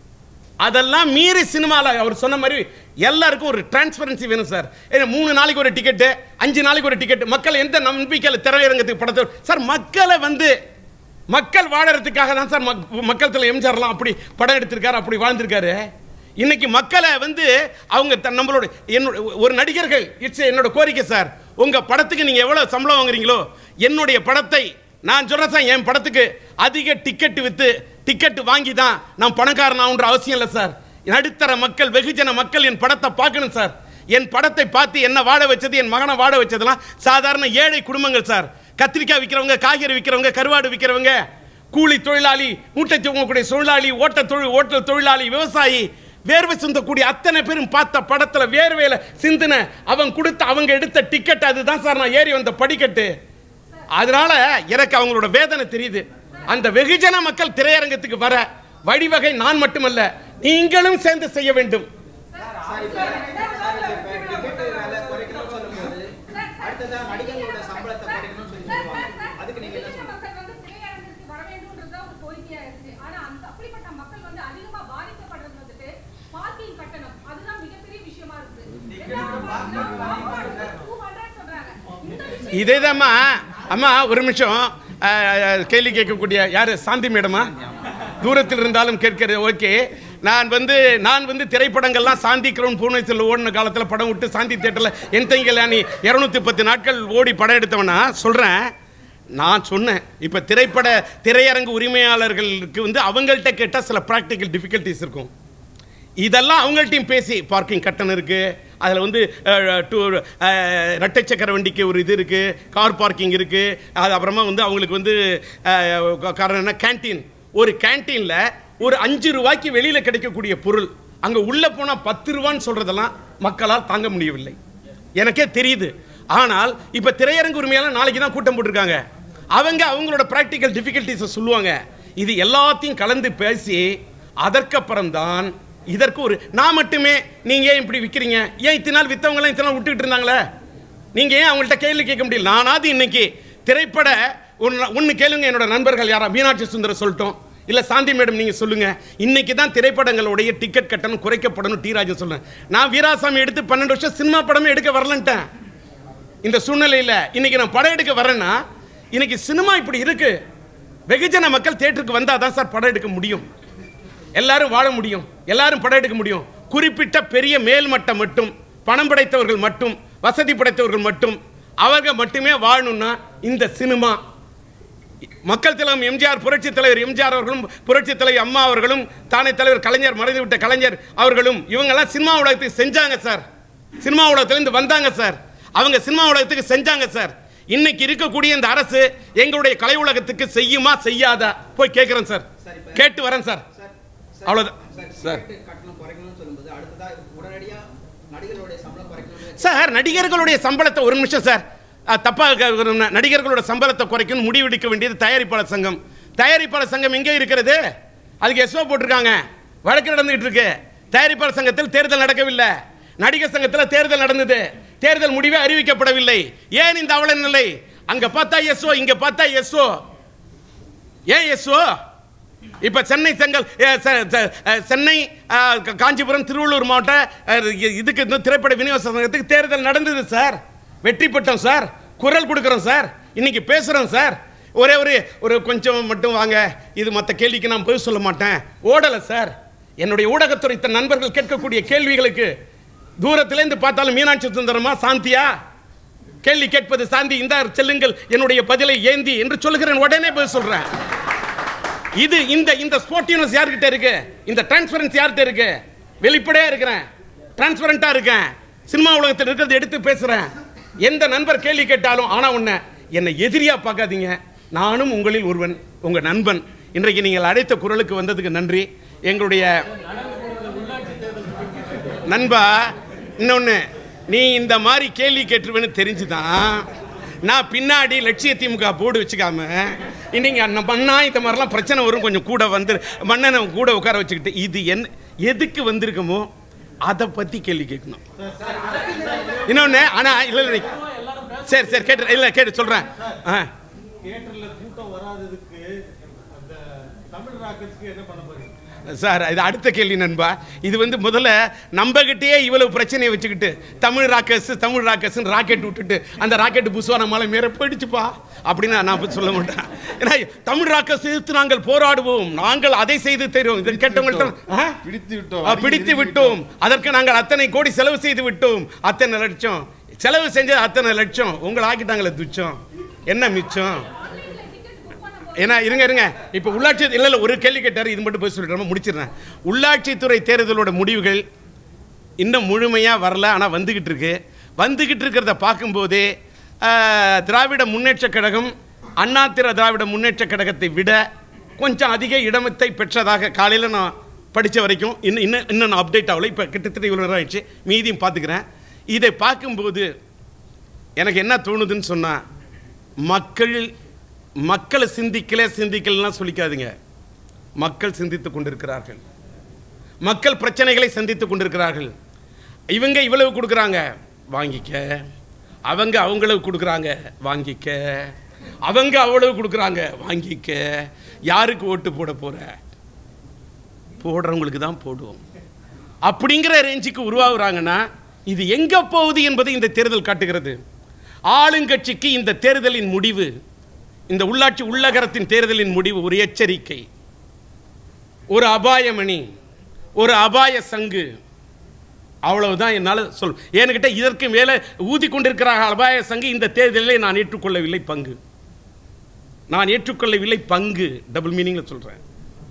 A: அதெல்லாம் மீறி சினிமாவில் அவர் சொன்ன மாதிரி எல்லாருக்கும் ஒரு டிரான்ஸ்பரன்சி வேணும் சார் ஏன்னா மூணு நாளைக்கு ஒரு டிக்கெட்டு அஞ்சு நாளைக்கு ஒரு டிக்கெட் மக்கள் எந்த நம்பிக்கையில் திரையரங்கத்துக்கு படத்தை சார் மக்களை வந்து மக்கள் வாழறதுக்காக தான் சார் மக் மக்கள் தலை எம்ஜிஆர்லாம் அப்படி படம் எடுத்திருக்காரு அப்படி வாழ்ந்திருக்காரு இன்னைக்கு மக்களை வந்து அவங்க தன் நம்மளோட என்னோட ஒரு நடிகர்கள் இட்ஸ் என்னோட கோரிக்கை சார் உங்க படத்துக்கு நீங்க எவ்வளவு சம்பளம் வாங்குறீங்களோ என்னுடைய படத்தை நான் சொல்றேன் சார் என் படத்துக்கு அதிக டிக்கெட் வித்து டிக்கெட் வாங்கி தான் நான் பணக்காரன் ஆகுன்ற அவசியம் இல்லை சார் நடுத்தர மக்கள் வெகுஜன மக்கள் என் படத்தை பார்க்கணும் சார் என் படத்தை பார்த்து என்ன வாழ வச்சது என் மகனை வாழ வச்சதெல்லாம் சாதாரண ஏழை குடும்பங்கள் சார் கத்திரிக்காய் விற்கிறவங்க காய்கறி விற்கிறவங்க கருவாடு விற்கிறவங்க கூலி தொழிலாளி மூட்டை தூங்கக்கூடிய தொழிலாளி ஓட்ட தொழில் ஓட்டல் தொழிலாளி விவசாயி வேர்வை சிந்தக்கூடிய அத்தனை பேரும் பார்த்த படத்துல வேர்வையில சிந்தின அவன் கொடுத்த அவங்க எடுத்த டிக்கெட் அதுதான் சார் நான் ஏறி வந்த படிக்கட்டு அதனால எனக்கு அவங்களோட வேதனை தெரியுது அந்த வெகுஜன மக்கள் திரையரங்கத்துக்கு வர வழிவகை நான் மட்டுமல்ல நீங்களும் சேர்ந்து செய்ய வேண்டும்
E: சார் இப்ப சார் இப்ப டிக்கெட் விலை குறைக்கணும்னு சொல்லும்போது அடுத்ததா நடிகர்களோட சம்பளத்தை குறைக்கணும்னு சொல்லி சொல்லுவாங்க அதுக்கு நீங்க என்ன சொல்லுங்க
H: மக்கள் வந்து திரையரங்குக்கு வர வேண்டும்ன்றதுதான் ஒரு கோரிக்கையா இருக்கு ஆனா அந்த அப்படிப்பட்ட மக்கள் வந்து அதிகமா பாதிக்கப்படுறது வந்துட்டு பார்க்கிங் கட்டணம் அதுதான் மிகப்பெரிய விஷயமா இருக்கு டூ ஹண்ட்ரட் சொல்றாங்க இந்த விஷயம்
A: இதேதாம்மா அம்மா ஒரு நிமிஷம் அஹ், கேள்வி கேட்கக்கூடிய யாரு சாந்தி மேடமா தூரத்தில் இருந்தாலும் கேட்கிறது ஓகே நான் வந்து நான் வந்து திரைப்படங்கள்லாம் சாந்தி கிரவுண்ட் பூனேஸ்வரில் ஓடின காலத்தில் படம் விட்டு சாந்தி தேட்டரில் என் தங்கலானி இரநூத்தி பத்து நாட்கள் ஓடி படம் எடுத்தவனா சொல்கிறேன் நான் சொன்னேன் இப்போ திரைப்பட திரையரங்கு உரிமையாளர்களுக்கு வந்து அவங்கள்ட்ட கேட்டால் சில ப்ராக்டிக்கல் டிஃபிகல்ட்டிஸ் இருக்கும் இதெல்லாம் அவங்கள்ட்டையும் பேசி பார்க்கிங் கட்டணம் இருக்கு அதில் வந்து அஹ், டூ அஹ், இரட்டை சக்கர வண்டிக்கு ஒரு இது இருக்கு கார் பார்க்கிங் இருக்கு அது அப்புறமா வந்து அவங்களுக்கு வந்து அஹ், கா- காரணம் என்ன கேண்டீன் ஒரு கேண்டீனில் ஒரு அஞ்சு ரூபாய்க்கு வெளியில் கிடைக்கக்கூடிய பொருள் அங்கே உள்ளே போனால் பத்து ரூபான்னு சொல்கிறதெல்லாம் மக்களால் தாங்க முடியவில்லை எனக்கே தெரியுது ஆனால் இப்போ திரையரங்கு உரிமையாளர் நாளைக்கு தான் கூட்டம் போட்டிருக்காங்க அவங்க அவங்களோட ப்ராக்டிக்கல் டிஃபிகல்ட்டிஸை சொல்லுவாங்க இது எல்லாத்தையும் கலந்து பேசி அதற்கப்புறம் தான் இதற்கு ஒரு நான் மட்டுமே நீங்க ஏன் இப்படி விற்கிறீங்க ஏன் இத்தனை நாள் வித்தவங்களாம் இத்தனை நாள் விட்டுக்கிட்டு இருந்தாங்களே நீங்க ஏன் அவங்கள்ட்ட கேள்வி கேட்க முடியல நானாவது இன்னைக்கு திரைப்பட ஒன்னு ஒன்று கேளுங்க என்னோட நண்பர்கள் யாரா மீனாட்சி சுந்தரம் சொல்லட்டும் இல்ல சாந்தி மேடம் நீங்க சொல்லுங்க இன்னைக்கு தான் திரைப்படங்களுடைய டிக்கெட் கட்டணம் குறைக்கப்படணும் டி ராஜன் சொல்றேன் நான் வீராசாமி எடுத்து பன்னெண்டு வருஷம் சினிமா படமே எடுக்க வரலன்ட்டேன் இந்த சூழ்நிலையில் இன்னைக்கு நான் படம் எடுக்க வரேன்னா இன்னைக்கு சினிமா இப்படி இருக்கு வெகுஜன மக்கள் தேட்டருக்கு வந்தால் தான் சார் படம் எடுக்க முடியும் எல்லாரும் வாழ முடியும் எல்லாரும் படம் எடுக்க முடியும் குறிப்பிட்ட பெரிய மேல்மட்டம் மட்டும் பணம் படைத்தவர்கள் மட்டும் வசதி படைத்தவர்கள் மட்டும் அவர்கள் மட்டுமே வாழணும்னா இந்த சினிமா மக்கள் தலைவர் எம்ஜிஆர் புரட்சி தலைவர் எம்ஜிஆர் அவர்களும் புரட்சி தலைவர் அம்மா அவர்களும் தானே தலைவர் கலைஞர் மறைந்து விட்ட கலைஞர் அவர்களும் இவங்கெல்லாம் சினிமா உலகத்துக்கு செஞ்சாங்க சார் சினிமா உலகத்திலேருந்து வந்தாங்க சார் அவங்க சினிமா உலகத்துக்கு செஞ்சாங்க சார் இன்னைக்கு இருக்கக்கூடிய இந்த அரசு எங்களுடைய கலை உலகத்துக்கு செய்யுமா செய்யாதா போய் கேட்குறேன் சார்
E: சார், இப்ப-
A: கேட்டு வரேன் சார்
E: சார் சார்,
A: அவ்வளவுதான்.
E: Sir
A: sir.
E: டிக்கெட் கட்டணம் குறைக்கணும்னு சொல்லும்போது அடுத்ததா உடனடியா நடிகர்களுடைய சம்பளம் குறைக்கணும்னு
A: சார் நடிகர்களுடைய சம்பளத்தை ஒரு நிமிஷம் சார் அஹ், தப்பா க- ஒரு ந- நடிகர்களோட சம்பளத்தை குறைக்கணும் முடிவெடுக்க வேண்டியது தயாரிப்பாளர் சங்கம் தயாரிப்பாளர் சங்கம் எங்கே இருக்கிறது அதுக்கு எஸ்ஓ போட்டிருக்காங்க வழக்கு நடந்துகிட்டு இருக்கு தயாரிப்பாளர் சங்கத்தில் தேர்தல் நடக்கவில்லை நடிகர் சங்கத்தில் தேர்தல் நடந்தது தேர்தல் முடிவே அறிவிக்கப்படவில்லை ஏன் இந்த அவல நிலை அங்க பார்த்தா எஸ்ஓ இங்க பார்த்தா எஸ்ஓ ஏன் எஸ்ஓ இப்ப சென்னை செங்கல் ஏ, செ- செ- அஹ், சென்னை அஹ், கா- காஞ்சிபுரம் திருவள்ளூர் மாவட்ட அஹ், இ- இதுக்கு இந்த திரைப்பட விநியோக சங்கத்துக்கு தேர்தல் நடந்தது சார் வெற்றி பெற்றோம் சார் குரல் கொடுக்குறோம் சார் இன்னைக்கு பேசுறோம் சார் ஒரே ஒரு ஒரு கொஞ்சம் மட்டும் வாங்க இது மற்ற கேள்விக்கு நான் பதில் சொல்ல மாட்டேன் ஓடலை சார் என்னுடைய ஊடகத்துறை த- நண்பர்கள் கேட்கக்கூடிய கேள்விகளுக்கு தூரத்திலேருந்து பார்த்தாலும் மீனாட்சி சுந்தரமா சாந்தியா கேள்வி கேட்பது சாந்தி இந்த செல்லுங்கள் என்னுடைய பதிலை ஏந்தி என்று சொல்லுகிறேன் உடனே பதில் சொல்றேன் இது இந்த இந்த ஸ்போர்ட்டிவ்னஸ் யார்கிட்ட இருக்கு இந்த டிரான்ஸ்பரன்ஸ் யார்கிட்ட இருக்கு வெளிப்படையா இருக்கிறேன் டிரான்ஸ்பரண்டா இருக்கேன் சினிமா உலகத்தில் இருக்கிறது எடுத்து பேசுறேன் எந்த நண்பர் கேள்வி கேட்டாலும் ஆனா ஒண்ணு என்னை எதிரியா பார்க்காதீங்க நானும் உங்களில் ஒருவன் உங்க நண்பன் இன்றைக்கு நீங்கள் அழைத்த குரலுக்கு வந்ததுக்கு நன்றி எங்களுடைய நண்பா இன்னொன்று நீ இந்த மாதிரி கேள்வி கேட்டுருவேன்னு தெரிஞ்சுதான் நான் பின்னாடி லட்சிய திமுக போர்டு வச்சுக்காம இன்னைக்கு அந்த மண்ணா இந்த மாதிரிலாம் பிரச்சனை வரும் கொஞ்சம் கூட வந்து மன்னனை கூட உட்கார வச்சுக்கிட்டு இது என்ன எதுக்கு வந்திருக்கமோ அதை பற்றி கேள்வி கேட்கணும் இன்னொன்று ஆனால் இல்லை இல்லை சரி சரி கேட்டு இல்லை கேட்டு சொல்கிறேன் ஆ
B: தியேட்டர்ல கூட்டம் வராததுக்கு அந்த தமிழ் ராக்கெட்ஸ்க்கு என்ன பண்ண போறீங்க
A: சார் இது அடுத்த கேள்வி நண்பா இது வந்து முதல்ல நம்மகிட்டயே இவ்வளவு பிரச்சனையை வச்சுக்கிட்டு தமிழ் ராக்கர்ஸ் தமிழ் ராக்கர்ஸ்னு ராக்கெட் விட்டுட்டு அந்த ராக்கெட் புசுவா நம்மளால மேல போயிடுச்சுப்பா அப்படின்னு நான் அப்படி சொல்ல மாட்டேன் ஏன்னா தமிழ் ராக்கர்ஸ் எதிர்த்து நாங்கள் போராடுவோம் நாங்கள் அதை செய்து தருவோம் இதை கேட்டவங்கள்ட்ட ஆ?
G: பிடித்து விட்டோம்
A: ஆ, பிடித்து விட்டோம் அதற்கு நாங்கள் அத்தனை கோடி செலவு செய்து விட்டோம் அத்தனை லட்சம் செலவு செஞ்சது அத்தனை லட்சம் உங்களை ஆக்கிட்டாங்களே துச்சம் என்ன மிச்சம் ஏன்னா இருங்க இருங்க இப்போ உள்ளாட்சி இல்லை இல்லை ஒரு கேள்வி கேட்டார் இது மட்டும் போய் சொல்லிட்டு முடிச்சிடுறேன் உள்ளாட்சித்துறை தேர்தலோட முடிவுகள் இன்னும் முழுமையாக வரல ஆனால் வந்துக்கிட்டு இருக்கு வந்துக்கிட்டு இருக்கிறத பார்க்கும்போதே ஆஹ், திராவிட முன்னேற்றக் கழகம் அண்ணா திர திராவிட முன்னேற்றக் கழகத்தை விட கொஞ்சம் அதிக இடமத்தை பெற்றதாக காலையில் நான் படித்த வரைக்கும் இன்னும் இன்னும் இன்னும் நான் அப்டேட் ஆகல இப்போ கிட்டத்தட்ட இவ்வளோ நேரம் ஆயிடுச்சு மீதியும் பார்த்துக்கிறேன் இதை பார்க்கும்போது எனக்கு என்ன தோணுதுன்னு சொன்னால் மக்கள் மக்களை சிந்திக்கல சிந்திக்கலன்னா சொல்லிக்காதீங்க மக்கள் சிந்தித்துக் கொண்டிருக்கிறார்கள் மக்கள் பிரச்சனைகளை சந்தித்துக் கொண்டிருக்கிறார்கள் இவங்க இவ்வளவு கொடுக்குறாங்க வாங்கிக்க அவங்க அவங்களுக்கு கொடுக்குறாங்க வாங்கிக்க அவங்க அவ்வளவு கொடுக்குறாங்க வாங்கிக்க யாருக்கு ஓட்டு போட போற போடுறவங்களுக்கு தான் போடுவோம் அப்படிங்கிற ரேஞ்சுக்கு உருவாகுறாங்கன்னா இது எங்க போகுது என்பதை இந்த தேர்தல் காட்டுகிறது ஆளுங்கட்சிக்கு இந்த தேர்தலின் முடிவு இந்த உள்ளாட்சி உள்ளகரத்தின் தேர்தலின் முடிவு ஒரு எச்சரிக்கை ஒரு அபாயமணி ஒரு அபாய சங்கு அவ்வளவுதான் என்னால் சொல் ஏன்னுக்கிட்ட இதற்கு மேலே ஊதி கொண்டிருக்கிற அபாய சங்கு இந்த தேர்தலிலே நான் ஏற்றுக்கொள்ளவில்லை பங்கு நான் ஏற்றுக்கொள்ளவில்லை பங்கு டபுள் மீனிங்கில் சொல்கிறேன்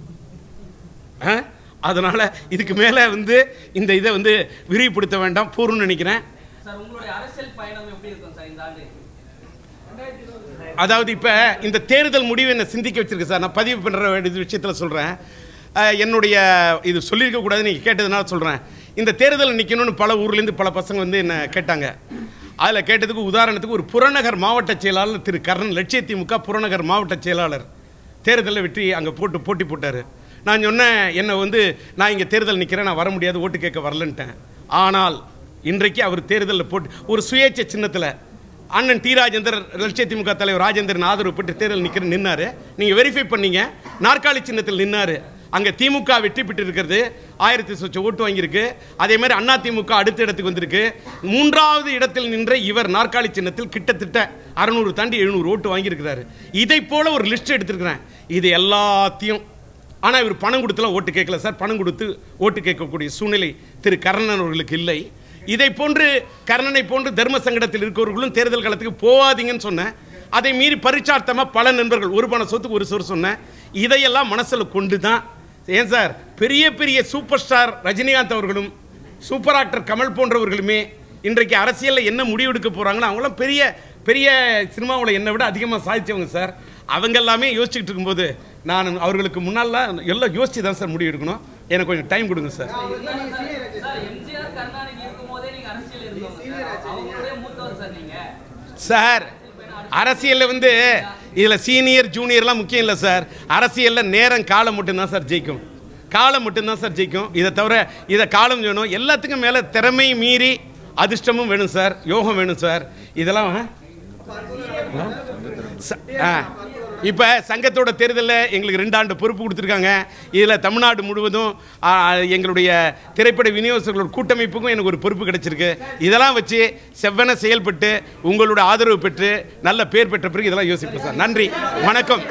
A: அதனால் இதுக்கு மேலே வந்து இந்த இதை வந்து விரிவுபடுத்த வேண்டாம் போரும்னு நினைக்கிறேன்
C: சார் உங்களுடைய அரசியல் பயணம் எப்படி இருக்கும் சார் இந்த ஆண்டு
A: அதாவது இப்போ இந்த தேர்தல் முடிவு என்னை சிந்திக்க வச்சிருக்கு சார் நான் பதிவு பண்ணுற வேண்டிய விஷயத்தில் சொல்கிறேன் என்னுடைய இது சொல்லியிருக்க கூடாதுன்னு நீங்கள் கேட்டதுனால சொல்கிறேன் இந்த தேர்தல் நிற்கணும்னு பல ஊர்லேருந்து பல பசங்க வந்து என்ன கேட்டாங்க அதில் கேட்டதுக்கு உதாரணத்துக்கு ஒரு புறநகர் மாவட்ட செயலாளர் திரு கரண் லட்சிய திமுக புறநகர் மாவட்ட செயலாளர் தேர்தலில் வெற்றி அங்கே போட்டு போட்டி போட்டார் நான் சொன்னேன் என்னை வந்து நான் இங்கே தேர்தல் நிற்கிறேன் நான் வர முடியாது ஓட்டு கேட்க வரலன்ட்டேன் ஆனால் இன்றைக்கு அவர் தேர்தலில் போட்டு ஒரு சுயேட்சை சின்னத்தில் அண்ணன் டி ராஜேந்தர் லட்சிய திமுக தலைவர் ராஜேந்திரன் ஆதரவு பெற்று தேர்தல் நிக்கிற நின்னாரு நீங்க வெரிஃபை பண்ணீங்க நாற்காலி சின்னத்தில் நின்னாரு அங்க திமுக வெற்றி பெற்று இருக்கிறது ஆயிரத்தி சொச்ச ஓட்டு வாங்கியிருக்கு அதே மாதிரி அண்ணா திமுக அடுத்த இடத்துக்கு வந்திருக்கு மூன்றாவது இடத்தில் நின்ற இவர் நாற்காலி சின்னத்தில் கிட்டத்தட்ட அறுநூறு தாண்டி எழுநூறு ஓட்டு வாங்கியிருக்கிறாரு இதை போல ஒரு லிஸ்ட் எடுத்திருக்கிறேன் இது எல்லாத்தையும் ஆனால் இவர் பணம் கொடுத்துலாம் ஓட்டு கேட்கல சார் பணம் கொடுத்து ஓட்டு கேட்கக்கூடிய சூழ்நிலை திரு கர்ணன் அவர்களுக்கு இல்லை இதை போன்று கர்ணனை போன்று தர்ம சங்கடத்தில் இருக்கிறவர்களும் தேர்தல் காலத்துக்கு போகாதீங்கன்னு சொன்னேன் அதை மீறி பரிச்சார்த்தமாக பல நண்பர்கள் ஒரு பண சொத்துக்கு ஒரு சொல் சொன்னேன் இதையெல்லாம் மனசில் கொண்டு தான் ஏன் சார் பெரிய பெரிய சூப்பர் ஸ்டார் ரஜினிகாந்த் அவர்களும் சூப்பர் ஆக்டர் கமல் போன்றவர்களுமே இன்றைக்கு அரசியலில் என்ன முடிவு எடுக்க போகிறாங்களோ அவங்களாம் பெரிய பெரிய சினிமாவில் என்னை விட அதிகமாக சாதிச்சவங்க சார் அவங்க எல்லாமே யோசிச்சுக்கிட்டு இருக்கும்போது நான் அவர்களுக்கு முன்னாலாம் எல்லாம் யோசிச்சு தான் சார் முடிவு எடுக்கணும் எனக்கு கொஞ்சம் டைம் கொடுங்க சார்
C: சார் எம்ஜிஆர் கருணாநிதி இருக்கும் போதே நீங்க அரசியல் இருந்தவங்க சார் அவங்களுடைய மூத்தவர் சார் நீங்க
A: சார் அரசியலில் வந்து இதில் சீனியர் ஜூனியர்லாம் முக்கியம் இல்லை சார் அரசியலில் நேரம் காலம் மட்டும்தான் சார் ஜெயிக்கும் காலம் மட்டும்தான் சார் ஜெயிக்கும் இதை தவிர இதை காலம் வேணும் எல்லாத்துக்கும் மேலே திறமை மீறி அதிர்ஷ்டமும் வேணும் சார் யோகம் வேணும் சார் இதெல்லாம் ஆ? ச- ஆ இப்போ சங்கத்தோட தேர்தலில் எங்களுக்கு ரெண்டு ஆண்டு பொறுப்பு கொடுத்துருக்காங்க இதில் தமிழ்நாடு முழுவதும் ஆ, எங்களுடைய திரைப்பட விநியோகஸ்தர்களோட கூட்டமைப்புக்கும் எனக்கு ஒரு பொறுப்பு கிடைச்சிருக்கு இதெல்லாம் வச்சு செவ்வன செயல்பட்டு உங்களோட ஆதரவு பெற்று நல்ல பேர் பெற்ற பிறகு இதெல்லாம் யோசிப்போம் சார் நன்றி வணக்கம்